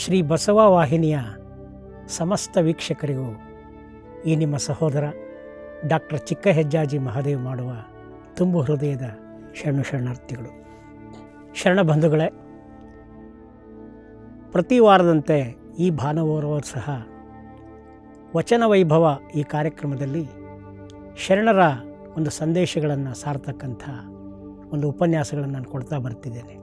ಶ್ರೀ ಬಸವ ವಾಹಿನಿಯ ಸಮಸ್ತ ವೀಕ್ಷಕರಿಗೂ ಈ ನಿಮ್ಮ ಸಹೋದರ ಡಾಕ್ಟರ್ ಚಿಕ್ಕ ಹೆಜ್ಜಾಜಿ ಮಹಾದೇವ್ ಮಾಡುವ ತುಂಬು ಹೃದಯದ ಶರಣು ಶರಣಾರ್ಥಿಗಳು ಶರಣ ಬಂಧುಗಳೇ ಪ್ರತಿ ವಾರದಂತೆ ಈ ಭಾನುವಾರವೂ ಸಹ ವಚನ ವೈಭವ ಈ ಕಾರ್ಯಕ್ರಮದಲ್ಲಿ ಶರಣರ ಒಂದು ಸಂದೇಶಗಳನ್ನು ಸಾರ್ತಕ್ಕಂಥ ಒಂದು ಉಪನ್ಯಾಸಗಳನ್ನು ನಾನು ಕೊಡ್ತಾ ಬರ್ತಿದ್ದೇನೆ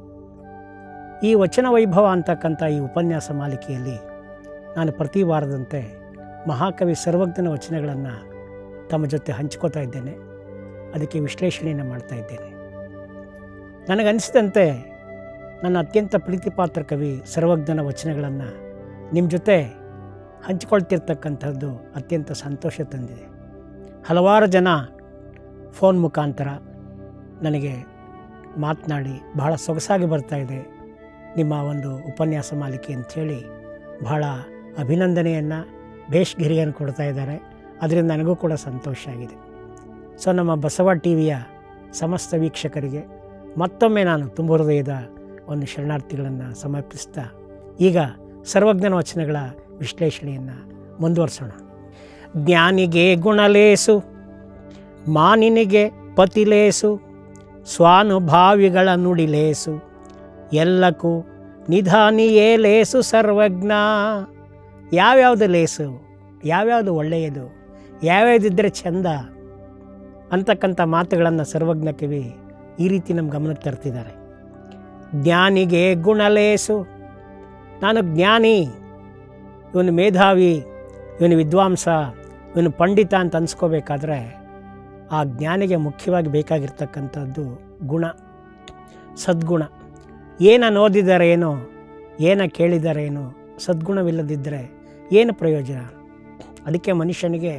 ಈ ವಚನ ವೈಭವ ಅಂತಕ್ಕಂಥ ಈ ಉಪನ್ಯಾಸ ಮಾಲಿಕೆಯಲ್ಲಿ ನಾನು ಪ್ರತಿ ವಾರದಂತೆ ಮಹಾಕವಿ ಸರ್ವಜ್ಞನ ವಚನಗಳನ್ನು ತಮ್ಮ ಜೊತೆ ಹಂಚ್ಕೋತಾ ಇದ್ದೇನೆ ಅದಕ್ಕೆ ವಿಶ್ಲೇಷಣೆಯನ್ನು ಮಾಡ್ತಾ ಇದ್ದೇನೆ ನನಗನ್ನಿಸಿದಂತೆ ನನ್ನ ಅತ್ಯಂತ ಪ್ರೀತಿಪಾತ್ರ ಕವಿ ಸರ್ವಜ್ಞನ ವಚನಗಳನ್ನು ನಿಮ್ಮ ಜೊತೆ ಹಂಚಿಕೊಳ್ತಿರ್ತಕ್ಕಂಥದ್ದು ಅತ್ಯಂತ ಸಂತೋಷ ತಂದಿದೆ ಹಲವಾರು ಜನ ಫೋನ್ ಮುಖಾಂತರ ನನಗೆ ಮಾತನಾಡಿ ಬಹಳ ಸೊಗಸಾಗಿ ಬರ್ತಾ ಇದೆ ನಿಮ್ಮ ಒಂದು ಉಪನ್ಯಾಸ ಮಾಲಿಕೆ ಅಂಥೇಳಿ ಬಹಳ ಅಭಿನಂದನೆಯನ್ನು ಬೇಷ್ಗಿರಿಯನ್ನು ಕೊಡ್ತಾ ಇದ್ದಾರೆ ಅದರಿಂದ ನನಗೂ ಕೂಡ ಸಂತೋಷ ಆಗಿದೆ ಸೊ ನಮ್ಮ ಬಸವ ಟಿ ವಿಯ ಸಮಸ್ತ ವೀಕ್ಷಕರಿಗೆ ಮತ್ತೊಮ್ಮೆ ನಾನು ತುಂಬ ಹೃದಯದ ಒಂದು ಶರಣಾರ್ಥಿಗಳನ್ನು ಸಮರ್ಪಿಸ್ತಾ ಈಗ ಸರ್ವಜ್ಞನ ವಚನಗಳ ವಿಶ್ಲೇಷಣೆಯನ್ನು ಮುಂದುವರಿಸೋಣ ಜ್ಞಾನಿಗೆ ಗುಣಲೇಸು ಮಾನಿನಿಗೆ ಪತಿಲೇಸು ಸ್ವಾನುಭಾವಿಗಳ ನುಡಿಲೇಸು ಎಲ್ಲಕ್ಕೂ ನಿಧಾನಿಯೇ ಲೇಸು ಸರ್ವಜ್ಞ ಯಾವ್ಯಾವುದು ಲೇಸು ಯಾವ್ಯಾವುದು ಒಳ್ಳೆಯದು ಯಾವ್ಯಾವುದಿದ್ದರೆ ಚಂದ ಅಂತಕ್ಕಂಥ ಮಾತುಗಳನ್ನು ಸರ್ವಜ್ಞ ಕವಿ ಈ ರೀತಿ ನಮ್ಮ ಗಮನಕ್ಕೆ ತರ್ತಿದ್ದಾರೆ ಜ್ಞಾನಿಗೆ ಗುಣಲೇಸು ನಾನು ಜ್ಞಾನಿ ಇವನು ಮೇಧಾವಿ ಇವನು ವಿದ್ವಾಂಸ ಇವನು ಪಂಡಿತ ಅಂತ ಅನ್ಸ್ಕೋಬೇಕಾದ್ರೆ ಆ ಜ್ಞಾನಿಗೆ ಮುಖ್ಯವಾಗಿ ಬೇಕಾಗಿರ್ತಕ್ಕಂಥದ್ದು ಗುಣ ಸದ್ಗುಣ ಏನ ಓದಿದರೇನೋ ಏನ ಕೇಳಿದರೇನೋ ಸದ್ಗುಣವಿಲ್ಲದಿದ್ದರೆ ಏನು ಪ್ರಯೋಜನ ಅದಕ್ಕೆ ಮನುಷ್ಯನಿಗೆ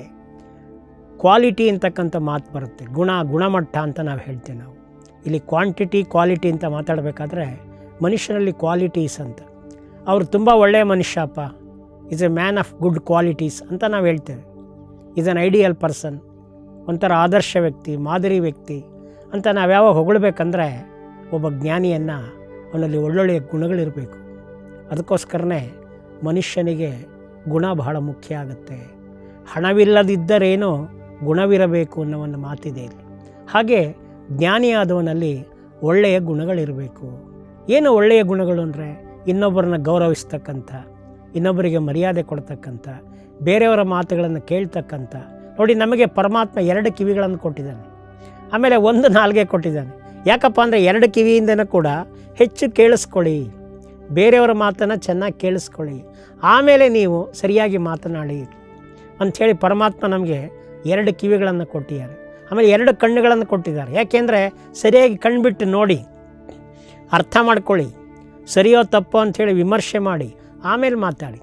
ಕ್ವಾಲಿಟಿ ಅಂತಕ್ಕಂಥ ಮಾತು ಬರುತ್ತೆ ಗುಣ ಗುಣಮಟ್ಟ ಅಂತ ನಾವು ಹೇಳ್ತೇವೆ ನಾವು ಇಲ್ಲಿ ಕ್ವಾಂಟಿಟಿ ಕ್ವಾಲಿಟಿ ಅಂತ ಮಾತಾಡಬೇಕಾದ್ರೆ ಮನುಷ್ಯನಲ್ಲಿ ಕ್ವಾಲಿಟೀಸ್ ಅಂತ ಅವರು ತುಂಬ ಒಳ್ಳೆಯ ಮನುಷ್ಯಪ್ಪ is a man of good qualities ಅಂತ ನಾವು ಹೇಳ್ತೇವೆ ಈಸ್ ಅನ್ ಐಡಿಯಲ್ ಪರ್ಸನ್ ಒಂಥರ ಆದರ್ಶ ವ್ಯಕ್ತಿ ಮಾದರಿ ವ್ಯಕ್ತಿ ಅಂತ ನಾವು ಯಾವಾಗ ಹೊಗಳ್ಬೇಕಂದ್ರೆ ಒಬ್ಬ ಜ್ಞಾನಿಯನ್ನು ಅವನಲ್ಲಿ ಒಳ್ಳೊಳ್ಳೆಯ ಗುಣಗಳಿರಬೇಕು ಅದಕ್ಕೋಸ್ಕರನೇ ಮನುಷ್ಯನಿಗೆ ಗುಣ ಬಹಳ ಮುಖ್ಯ ಆಗುತ್ತೆ ಹಣವಿಲ್ಲದಿದ್ದರೇನೋ ಗುಣವಿರಬೇಕು ಅನ್ನೋ ಒಂದು ಮಾತಿದೆ ಇಲ್ಲಿ ಹಾಗೆ ಜ್ಞಾನಿಯಾದವನಲ್ಲಿ ಒಳ್ಳೆಯ ಗುಣಗಳಿರಬೇಕು ಏನು ಒಳ್ಳೆಯ ಗುಣಗಳು ಅಂದರೆ ಇನ್ನೊಬ್ಬರನ್ನ ಗೌರವಿಸ್ತಕ್ಕಂಥ ಇನ್ನೊಬ್ಬರಿಗೆ ಮರ್ಯಾದೆ ಕೊಡ್ತಕ್ಕಂಥ ಬೇರೆಯವರ ಮಾತುಗಳನ್ನು ಕೇಳ್ತಕ್ಕಂಥ ನೋಡಿ ನಮಗೆ ಪರಮಾತ್ಮ ಎರಡು ಕಿವಿಗಳನ್ನು ಕೊಟ್ಟಿದ್ದಾನೆ ಆಮೇಲೆ ಒಂದು ನಾಲ್ಗೆ ಕೊಟ್ಟಿದ್ದಾನೆ ಯಾಕಪ್ಪ ಅಂದರೆ ಎರಡು ಕಿವಿಯಿಂದನೂ ಕೂಡ ಹೆಚ್ಚು ಕೇಳಿಸ್ಕೊಳ್ಳಿ ಬೇರೆಯವರ ಮಾತನ್ನು ಚೆನ್ನಾಗಿ ಕೇಳಿಸ್ಕೊಳ್ಳಿ ಆಮೇಲೆ ನೀವು ಸರಿಯಾಗಿ ಮಾತನಾಡಿ ಅಂಥೇಳಿ ಪರಮಾತ್ಮ ನಮಗೆ ಎರಡು ಕಿವಿಗಳನ್ನು ಕೊಟ್ಟಿದ್ದಾರೆ ಆಮೇಲೆ ಎರಡು ಕಣ್ಣುಗಳನ್ನು ಕೊಟ್ಟಿದ್ದಾರೆ ಯಾಕೆಂದರೆ ಸರಿಯಾಗಿ ಕಣ್ಬಿಟ್ಟು ನೋಡಿ ಅರ್ಥ ಮಾಡ್ಕೊಳ್ಳಿ ಸರಿಯೋ ತಪ್ಪೋ ಅಂಥೇಳಿ ವಿಮರ್ಶೆ ಮಾಡಿ ಆಮೇಲೆ ಮಾತಾಡಿ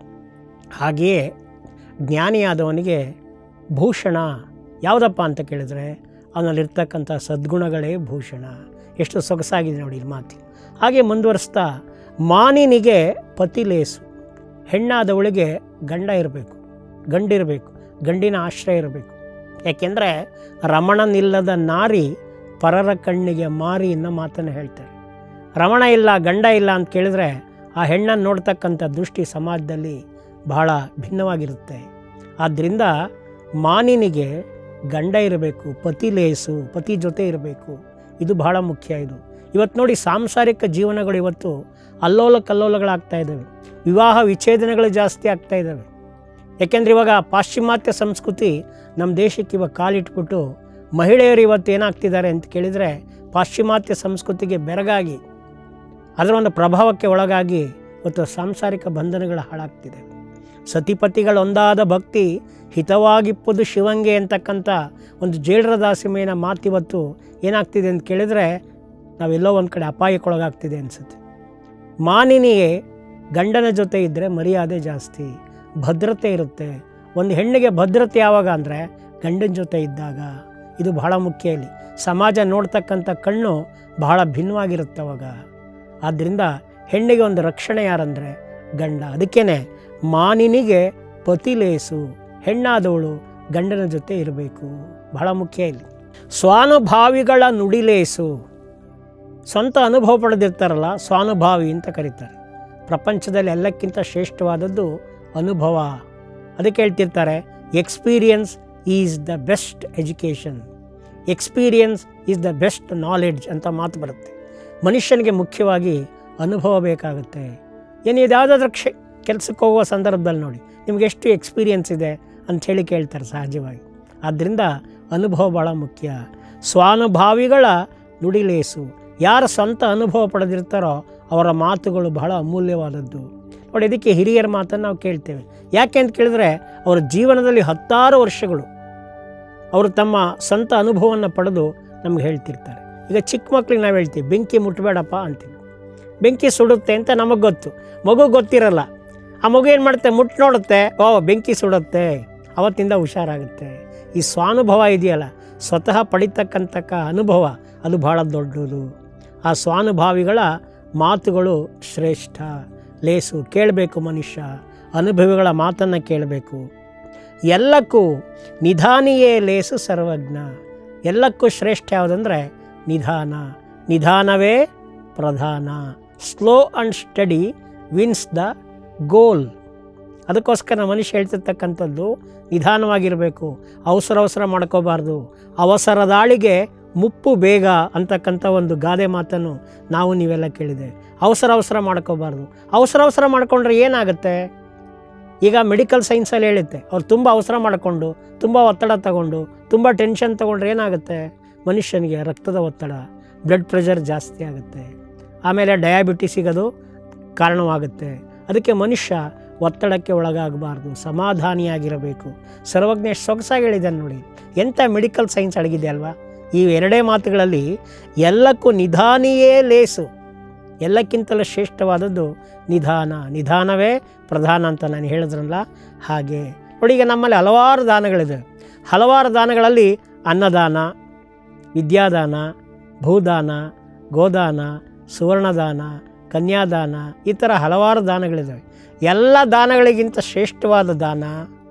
ಹಾಗೆಯೇ ಜ್ಞಾನಿಯಾದವನಿಗೆ ಭೂಷಣ ಯಾವುದಪ್ಪ ಅಂತ ಕೇಳಿದ್ರೆ ಅವನಲ್ಲಿರ್ತಕ್ಕಂಥ ಸದ್ಗುಣಗಳೇ ಭೂಷಣ ಎಷ್ಟು ಸೊಗಸಾಗಿದೆ ನೋಡಿ ಇಲ್ಲಿ ಮಾತು ಹಾಗೆ ಮುಂದುವರಿಸ್ತಾ ಮಾನಿನಿಗೆ ಪತಿಲೇಸು ಹೆಣ್ಣಾದವಳಿಗೆ ಗಂಡ ಇರಬೇಕು ಗಂಡಿರಬೇಕು ಗಂಡಿನ ಆಶ್ರಯ ಇರಬೇಕು ಯಾಕೆಂದರೆ ರಮಣನಿಲ್ಲದ ನಾರಿ ಪರರ ಕಣ್ಣಿಗೆ ಮಾರಿ ಅನ್ನೋ ಮಾತನ್ನು ಹೇಳ್ತಾರೆ ರಮಣ ಇಲ್ಲ ಗಂಡ ಇಲ್ಲ ಅಂತ ಕೇಳಿದ್ರೆ ಆ ಹೆಣ್ಣನ್ನು ನೋಡ್ತಕ್ಕಂಥ ದೃಷ್ಟಿ ಸಮಾಜದಲ್ಲಿ ಬಹಳ ಭಿನ್ನವಾಗಿರುತ್ತೆ ಆದ್ದರಿಂದ ಮಾನಿನಿಗೆ ಗಂಡ ಇರಬೇಕು ಪತಿ ಲೇಸು ಪತಿ ಜೊತೆ ಇರಬೇಕು ಇದು ಬಹಳ ಮುಖ್ಯ ಇದು ಇವತ್ತು ನೋಡಿ ಸಾಂಸಾರಿಕ ಜೀವನಗಳು ಇವತ್ತು ಅಲ್ಲೋಲ ಕಲ್ಲೋಲಗಳಾಗ್ತಾ ಇದ್ದಾವೆ ವಿವಾಹ ವಿಚ್ಛೇದನಗಳು ಜಾಸ್ತಿ ಆಗ್ತಾ ಇದ್ದಾವೆ ಯಾಕೆಂದರೆ ಇವಾಗ ಪಾಶ್ಚಿಮಾತ್ಯ ಸಂಸ್ಕೃತಿ ನಮ್ಮ ದೇಶಕ್ಕೆ ಇವಾಗ ಕಾಲಿಟ್ಬಿಟ್ಟು ಮಹಿಳೆಯರು ಇವತ್ತು ಏನಾಗ್ತಿದ್ದಾರೆ ಅಂತ ಕೇಳಿದರೆ ಪಾಶ್ಚಿಮಾತ್ಯ ಸಂಸ್ಕೃತಿಗೆ ಬೆರಗಾಗಿ ಅದರ ಒಂದು ಪ್ರಭಾವಕ್ಕೆ ಒಳಗಾಗಿ ಇವತ್ತು ಸಾಂಸಾರಿಕ ಬಂಧನಗಳು ಹಾಳಾಗ್ತಿದೆ ಸತಿಪತಿಗಳೊಂದಾದ ಭಕ್ತಿ ಹಿತವಾಗಿಪ್ಪುದು ಶಿವಂಗೆ ಅಂತಕ್ಕಂಥ ಒಂದು ಜೇಡರ ದಾಸಿಮೆಯ ಮಾತಿವತ್ತು ಏನಾಗ್ತಿದೆ ಅಂತ ಕೇಳಿದರೆ ನಾವೆಲ್ಲೋ ಒಂದು ಕಡೆ ಅಪಾಯಕ್ಕೊಳಗಾಗ್ತಿದೆ ಅನಿಸುತ್ತೆ ಮಾನಿನಿಗೆ ಗಂಡನ ಜೊತೆ ಇದ್ದರೆ ಮರ್ಯಾದೆ ಜಾಸ್ತಿ ಭದ್ರತೆ ಇರುತ್ತೆ ಒಂದು ಹೆಣ್ಣಿಗೆ ಭದ್ರತೆ ಯಾವಾಗ ಅಂದರೆ ಗಂಡನ ಜೊತೆ ಇದ್ದಾಗ ಇದು ಬಹಳ ಮುಖ್ಯ ಇಲ್ಲಿ ಸಮಾಜ ನೋಡ್ತಕ್ಕಂಥ ಕಣ್ಣು ಬಹಳ ಭಿನ್ನವಾಗಿರುತ್ತೆ ಅವಾಗ ಆದ್ದರಿಂದ ಹೆಣ್ಣಿಗೆ ಒಂದು ರಕ್ಷಣೆ ಯಾರಂದರೆ ಗಂಡ ಅದಕ್ಕೇ ಮಾನಿನಿಗೆ ಪತಿಲೇಸು ಹೆಣ್ಣಾದವಳು ಗಂಡನ ಜೊತೆ ಇರಬೇಕು ಬಹಳ ಮುಖ್ಯ ಇಲ್ಲಿ ಸ್ವಾನುಭಾವಿಗಳ ನುಡಿಲೇಸು ಸ್ವಂತ ಅನುಭವ ಪಡೆದಿರ್ತಾರಲ್ಲ ಸ್ವಾನುಭಾವಿ ಅಂತ ಕರೀತಾರೆ ಪ್ರಪಂಚದಲ್ಲಿ ಎಲ್ಲಕ್ಕಿಂತ ಶ್ರೇಷ್ಠವಾದದ್ದು ಅನುಭವ ಅದಕ್ಕೆ ಹೇಳ್ತಿರ್ತಾರೆ experience is the best education experience is the best knowledge ಅಂತ ಮಾತು ಬರುತ್ತೆ ಮನುಷ್ಯನಿಗೆ ಮುಖ್ಯವಾಗಿ ಅನುಭವ ಬೇಕಾಗುತ್ತೆ ಏನು ಇದು ಯಾವುದಾದ್ರೂ ಕ್ಷ ಕೆಲಸಕ್ಕೆ ಹೋಗುವ ಸಂದರ್ಭದಲ್ಲಿ ನೋಡಿ ನಿಮ್ಗೆ ಎಷ್ಟು ಎಕ್ಸ್ಪೀರಿಯನ್ಸ್ ಇದೆ ಅಂಥೇಳಿ ಕೇಳ್ತಾರೆ ಸಹಜವಾಗಿ ಆದ್ದರಿಂದ ಅನುಭವ ಭಾಳ ಮುಖ್ಯ ಸ್ವಾನುಭಾವಿಗಳ ನುಡಿಲೇಸು ಯಾರ ಸ್ವಂತ ಅನುಭವ ಪಡೆದಿರ್ತಾರೋ ಅವರ ಮಾತುಗಳು ಬಹಳ ಅಮೂಲ್ಯವಾದದ್ದು ನೋಡಿ ಇದಕ್ಕೆ ಹಿರಿಯರ ಮಾತನ್ನು ನಾವು ಕೇಳ್ತೇವೆ ಯಾಕೆ ಅಂತ ಕೇಳಿದ್ರೆ ಅವರ ಜೀವನದಲ್ಲಿ ಹತ್ತಾರು ವರ್ಷಗಳು ಅವರು ತಮ್ಮ ಸ್ವಂತ ಅನುಭವವನ್ನು ಪಡೆದು ನಮ್ಗೆ ಹೇಳ್ತಿರ್ತಾರೆ ಈಗ ಚಿಕ್ಕ ಮಕ್ಳಿಗೆ ನಾವು ಹೇಳ್ತೀವಿ ಬೆಂಕಿ ಮುಟ್ಟಬೇಡಪ್ಪ ಅಂತೀವಿ ಬೆಂಕಿ ಸುಡುತ್ತೆ ಅಂತ ನಮಗೆ ಗೊತ್ತು ಮಗು ಗೊತ್ತಿರಲ್ಲ ಆ ಮಗು ಏನು ಮಾಡುತ್ತೆ ಮುಟ್ಟು ನೋಡುತ್ತೆ ಓ ಬೆಂಕಿ ಸುಡುತ್ತೆ ಅವತ್ತಿಂದ ಹುಷಾರಾಗುತ್ತೆ ಈ ಸ್ವಾನುಭವ ಇದೆಯಲ್ಲ ಸ್ವತಃ ಪಡಿತಕ್ಕಂತಕ್ಕ ಅನುಭವ ಅದು ಬಹಳ ದೊಡ್ಡದು ಆ ಸ್ವಾನುಭಾವಿಗಳ ಮಾತುಗಳು ಶ್ರೇಷ್ಠ ಲೇಸು ಕೇಳಬೇಕು ಮನುಷ್ಯ ಅನುಭವಿಗಳ ಮಾತನ್ನು ಕೇಳಬೇಕು ಎಲ್ಲಕ್ಕೂ ನಿಧಾನಿಯೇ ಲೇಸು ಸರ್ವಜ್ಞ ಎಲ್ಲಕ್ಕೂ ಶ್ರೇಷ್ಠ ಯಾವುದಂದರೆ ನಿಧಾನ ನಿಧಾನವೇ ಪ್ರಧಾನ slow and steady wins the goal ಅದಕ್ಕೋಸ್ಕರ ಮನುಷ್ಯ ಹೇಳ್ತಿರ್ತಕ್ಕಂಥದ್ದು ನಿಧಾನವಾಗಿರಬೇಕು ಅವಸರ ಅವಸರ ಮಾಡ್ಕೋಬಾರ್ದು ಅವಸರ ದಾಳಿಗೆ ಮುಪ್ಪು ಬೇಗ ಅಂತಕ್ಕಂಥ ಒಂದು ಗಾದೆ ಮಾತನ್ನು ನಾವು ನೀವೆಲ್ಲ ಕೇಳಿದೆ ಅವಸರ ಅವಸರ ಮಾಡ್ಕೋಬಾರ್ದು ಅವಸರ ಅವಸರ ಮಾಡ್ಕೊಂಡ್ರೆ ಏನಾಗುತ್ತೆ ಈಗ ಮೆಡಿಕಲ್ ಸೈನ್ಸಲ್ಲಿ ಹೇಳುತ್ತೆ ಅವ್ರು ತುಂಬ ಅವಸರ ಮಾಡಿಕೊಂಡು ತುಂಬ ಒತ್ತಡ ತಗೊಂಡು ತುಂಬ ಟೆನ್ಷನ್ ತಗೊಂಡ್ರೆ ಏನಾಗುತ್ತೆ ಮನುಷ್ಯನಿಗೆ ರಕ್ತದ ಒತ್ತಡ ಬ್ಲಡ್ ಪ್ರೆಷರ್ ಜಾಸ್ತಿ ಆಗುತ್ತೆ ಆಮೇಲೆ ಡಯಾಬಿಟಿಸಿಗದು ಕಾರಣವಾಗುತ್ತೆ ಅದಕ್ಕೆ ಮನುಷ್ಯ ಒತ್ತಡಕ್ಕೆ ಒಳಗಾಗಬಾರ್ದು ಸಮಾಧಾನಿಯಾಗಿರಬೇಕು ಸರ್ವಜ್ಞ ಎಷ್ಟು ಸೊಗಸಾಗಿ ಹೇಳಿದ್ದಾನೆ ನೋಡಿ ಎಂಥ ಮೆಡಿಕಲ್ ಸೈನ್ಸ್ ಅಡಗಿದೆ ಅಲ್ವಾ ಈ ಎರಡೇ ಮಾತುಗಳಲ್ಲಿ ಎಲ್ಲಕ್ಕೂ ನಿಧಾನಿಯೇ ಲೇಸು ಎಲ್ಲಕ್ಕಿಂತಲೂ ಶ್ರೇಷ್ಠವಾದದ್ದು ನಿಧಾನ ನಿಧಾನವೇ ಪ್ರಧಾನ ಅಂತ ನಾನು ಹೇಳಿದ್ರಲ್ಲ ಹಾಗೆ ನೋಡಿ ಈಗ ನಮ್ಮಲ್ಲಿ ಹಲವಾರು ದಾನಗಳಿದೆ ಹಲವಾರು ದಾನಗಳಲ್ಲಿ ಅನ್ನದಾನ ವಿದ್ಯಾದಾನ ಭೂದಾನ ಗೋದಾನ ಸುವರ್ಣದಾನ ಕನ್ಯಾದಾನ ಈ ಥರ ಹಲವಾರು ದಾನಗಳಿದ್ದಾವೆ ಎಲ್ಲ ದಾನಗಳಿಗಿಂತ ಶ್ರೇಷ್ಠವಾದ ದಾನ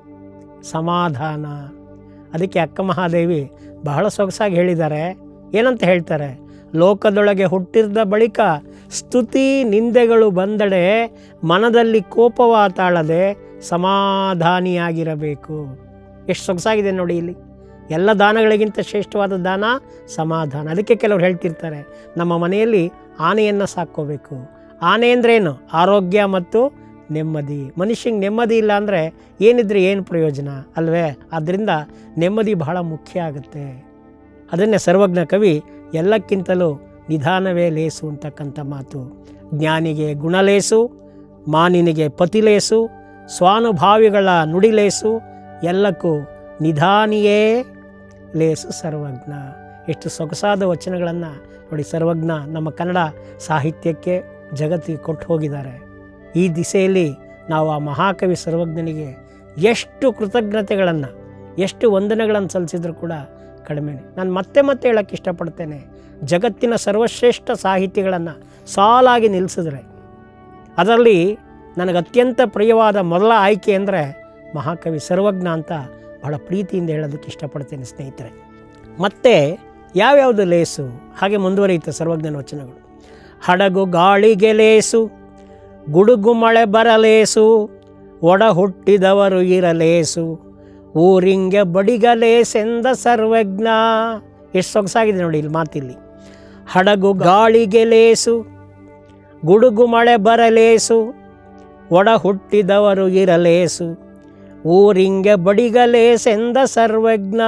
ಸಮಾಧಾನ ಅದಕ್ಕೆ ಅಕ್ಕ ಮಹಾದೇವಿ ಬಹಳ ಸೊಗಸಾಗಿ ಹೇಳಿದ್ದಾರೆ ಏನಂತ ಹೇಳ್ತಾರೆ ಲೋಕದೊಳಗೆ ಹುಟ್ಟಿದ ಬಳಿಕ ಸ್ತುತಿ ನಿಂದೆಗಳು ಬಂದಡೆ ಮನದಲ್ಲಿ ಕೋಪವ ತಾಳದೆ ಸಮಾಧಾನಿಯಾಗಿರಬೇಕು ಎಷ್ಟು ಸೊಗಸಾಗಿದೆ ನೋಡಿ ಇಲ್ಲಿ ಎಲ್ಲ ದಾನಗಳಿಗಿಂತ ಶ್ರೇಷ್ಠವಾದ ದಾನ ಸಮಾಧಾನ ಅದಕ್ಕೆ ಕೆಲವರು ಹೇಳ್ತಿರ್ತಾರೆ ನಮ್ಮ ಮನೆಯಲ್ಲಿ ಆನೆಯನ್ನು ಸಾಕ್ಕೋಬೇಕು ಆನೆ ಅಂದ್ರೇನು ಆರೋಗ್ಯ ಮತ್ತು ನೆಮ್ಮದಿ ಮನುಷ್ಯಂಗೆ ನೆಮ್ಮದಿ ಇಲ್ಲ ಅಂದರೆ ಏನಿದ್ರೆ ಏನು ಪ್ರಯೋಜನ ಅಲ್ವೇ ಆದ್ದರಿಂದ ನೆಮ್ಮದಿ ಬಹಳ ಮುಖ್ಯ ಆಗುತ್ತೆ ಅದನ್ನೇ ಸರ್ವಜ್ಞ ಕವಿ ಎಲ್ಲಕ್ಕಿಂತಲೂ ನಿಧಾನವೇ ಲೇಸು ಅಂತಕ್ಕಂಥ ಮಾತು ಜ್ಞಾನಿಗೆ ಗುಣಲೇಸು ಮಾನಿನಿಗೆ ಪತಿಲೇಸು ಸ್ವಾನುಭಾವಿಗಳ ನುಡಿಲೇಸು ಎಲ್ಲಕ್ಕೂ ನಿಧಾನಿಯೇ ಲೇಸು ಸರ್ವಜ್ಞ ಎಷ್ಟು ಸೊಗಸಾದ ವಚನಗಳನ್ನು ನೋಡಿ ಸರ್ವಜ್ಞ ನಮ್ಮ ಕನ್ನಡ ಸಾಹಿತ್ಯಕ್ಕೆ ಜಗತ್ತಿಗೆ ಕೊಟ್ಟು ಹೋಗಿದ್ದಾರೆ ಈ ದಿಸೆಯಲ್ಲಿ ನಾವು ಆ ಮಹಾಕವಿ ಸರ್ವಜ್ಞನಿಗೆ ಎಷ್ಟು ಕೃತಜ್ಞತೆಗಳನ್ನು ಎಷ್ಟು ವಂದನೆಗಳನ್ನು ಸಲ್ಲಿಸಿದ್ರು ಕೂಡ ಕಡಿಮೆನೆ ನಾನು ಮತ್ತೆ ಮತ್ತೆ ಹೇಳೋಕ್ಕೆ ಇಷ್ಟಪಡ್ತೇನೆ ಜಗತ್ತಿನ ಸರ್ವಶ್ರೇಷ್ಠ ಸಾಹಿತಿಗಳನ್ನು ಸಾಲಾಗಿ ನಿಲ್ಲಿಸಿದ್ರೆ ಅದರಲ್ಲಿ ನನಗೆ ಅತ್ಯಂತ ಪ್ರಿಯವಾದ ಮೊದಲ ಆಯ್ಕೆ ಅಂದರೆ ಮಹಾಕವಿ ಸರ್ವಜ್ಞ ಅಂತ ಬಹಳ ಪ್ರೀತಿಯಿಂದ ಹೇಳೋದಕ್ಕೆ ಇಷ್ಟಪಡ್ತೇನೆ ಸ್ನೇಹಿತರೆ ಮತ್ತು ಯಾವ್ಯಾವುದು ಲೇಸು ಹಾಗೆ ಮುಂದುವರಿಯುತ್ತೆ ಸರ್ವಜ್ಞನ ವಚನಗಳು ಹಡಗು ಗಾಳಿಗೆ ಲೇಸು ಗುಡುಗು ಮಳೆ ಬರಲೇಸು ಒಡ ಹುಟ್ಟಿದವರು ಇರಲೇಸು ಊರಿಂಗೆ ಬಡಿಗಲೇಸೆಂದ ಸರ್ವಜ್ಞ ಎಷ್ಟು ಸೊಗಸಾಗಿದೆ ನೋಡಿ ಇಲ್ಲಿ ಮಾತಿಲ್ಲಿ ಹಡಗು ಗಾಳಿಗೆ ಲೇಸು ಗುಡುಗು ಮಳೆ ಬರಲೇಸು ಒಡ ಹುಟ್ಟಿದವರು ಇರಲೇಸು ಊರಿಂಗೆ ಬಡಿಗಲೇಸೆಂದ ಸರ್ವಜ್ಞ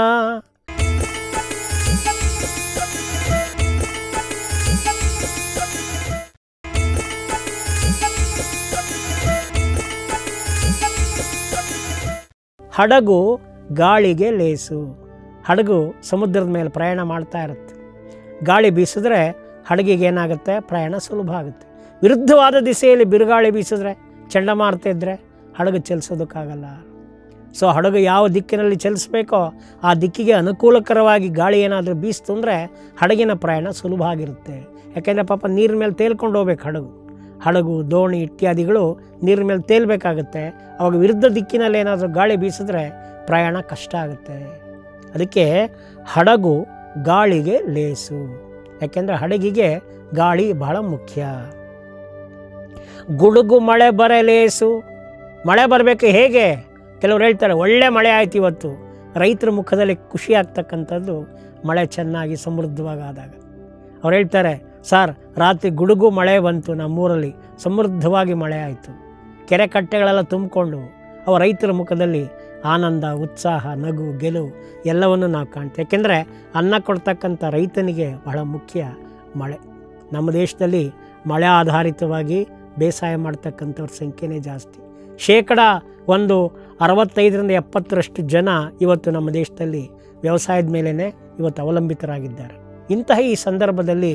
ಹಡಗು ಗಾಳಿಗೆ ಲೇಸು ಹಡಗು ಸಮುದ್ರದ ಮೇಲೆ ಪ್ರಯಾಣ ಮಾಡ್ತಾ ಇರುತ್ತೆ ಗಾಳಿ ಬೀಸಿದ್ರೆ ಹಡಗಿಗೆ ಏನಾಗುತ್ತೆ ಪ್ರಯಾಣ ಸುಲಭ ಆಗುತ್ತೆ ವಿರುದ್ಧವಾದ ದಿಸೆಯಲ್ಲಿ ಬಿರುಗಾಳಿ ಬೀಸಿದ್ರೆ ಚಂಡಮಾರುತ ಇದ್ದರೆ ಹಡಗು ಚಲಿಸೋದಕ್ಕಾಗಲ್ಲ ಸೊ ಹಡಗು ಯಾವ ದಿಕ್ಕಿನಲ್ಲಿ ಚಲಿಸ್ಬೇಕೋ ಆ ದಿಕ್ಕಿಗೆ ಅನುಕೂಲಕರವಾಗಿ ಗಾಳಿ ಏನಾದರೂ ಬೀಸ್ತು ಅಂದರೆ ಹಡಗಿನ ಪ್ರಯಾಣ ಸುಲಭ ಆಗಿರುತ್ತೆ ಯಾಕೆಂದರೆ ಪಾಪ ನೀರಿನ ಮೇಲೆ ತೇಲ್ಕೊಂಡು ಹೋಗ್ಬೇಕು ಹಡಗು ಹಡಗು ದೋಣಿ ಇತ್ಯಾದಿಗಳು ನೀರಿನ ಮೇಲೆ ತೇಲ್ಬೇಕಾಗುತ್ತೆ ಅವಾಗ ವಿರುದ್ಧ ದಿಕ್ಕಿನಲ್ಲಿ ಏನಾದರೂ ಗಾಳಿ ಬೀಸಿದ್ರೆ ಪ್ರಯಾಣ ಕಷ್ಟ ಆಗುತ್ತೆ ಅದಕ್ಕೆ ಹಡಗು ಗಾಳಿಗೆ ಲೇಸು ಯಾಕೆಂದರೆ ಹಡಗಿಗೆ ಗಾಳಿ ಬಹಳ ಮುಖ್ಯ ಗುಡುಗು ಮಳೆ ಬರಲೇಸು ಮಳೆ ಬರಬೇಕು ಹೇಗೆ ಕೆಲವ್ರು ಹೇಳ್ತಾರೆ ಒಳ್ಳೆ ಮಳೆ ಆಯ್ತು ಇವತ್ತು ರೈತರ ಮುಖದಲ್ಲಿ ಖುಷಿ ಆಗ್ತಕ್ಕಂಥದ್ದು ಮಳೆ ಚೆನ್ನಾಗಿ ಸಮೃದ್ಧವಾಗಿ ಆದಾಗ ಅವ್ರು ಹೇಳ್ತಾರೆ ಸರ್ ರಾತ್ರಿ ಗುಡುಗು ಮಳೆ ಬಂತು ನಮ್ಮೂರಲ್ಲಿ ಸಮೃದ್ಧವಾಗಿ ಮಳೆ ಆಯಿತು ಕೆರೆ ಕಟ್ಟೆಗಳೆಲ್ಲ ತುಂಬಿಕೊಂಡು ಅವ ರೈತರ ಮುಖದಲ್ಲಿ ಆನಂದ ಉತ್ಸಾಹ ನಗು ಗೆಲುವು ಎಲ್ಲವನ್ನು ನಾವು ಕಾಣ್ತೇವೆ ಯಾಕೆಂದರೆ ಅನ್ನ ಕೊಡ್ತಕ್ಕಂಥ ರೈತನಿಗೆ ಬಹಳ ಮುಖ್ಯ ಮಳೆ ನಮ್ಮ ದೇಶದಲ್ಲಿ ಮಳೆ ಆಧಾರಿತವಾಗಿ ಬೇಸಾಯ ಮಾಡ್ತಕ್ಕಂಥವ್ರ ಸಂಖ್ಯೆನೇ ಜಾಸ್ತಿ ಶೇಕಡ ಒಂದು ಅರವತ್ತೈದರಿಂದ ಎಪ್ಪತ್ತರಷ್ಟು ಜನ ಇವತ್ತು ನಮ್ಮ ದೇಶದಲ್ಲಿ ವ್ಯವಸಾಯದ ಮೇಲೇ ಇವತ್ತು ಅವಲಂಬಿತರಾಗಿದ್ದಾರೆ ಇಂತಹ ಈ ಸಂದರ್ಭದಲ್ಲಿ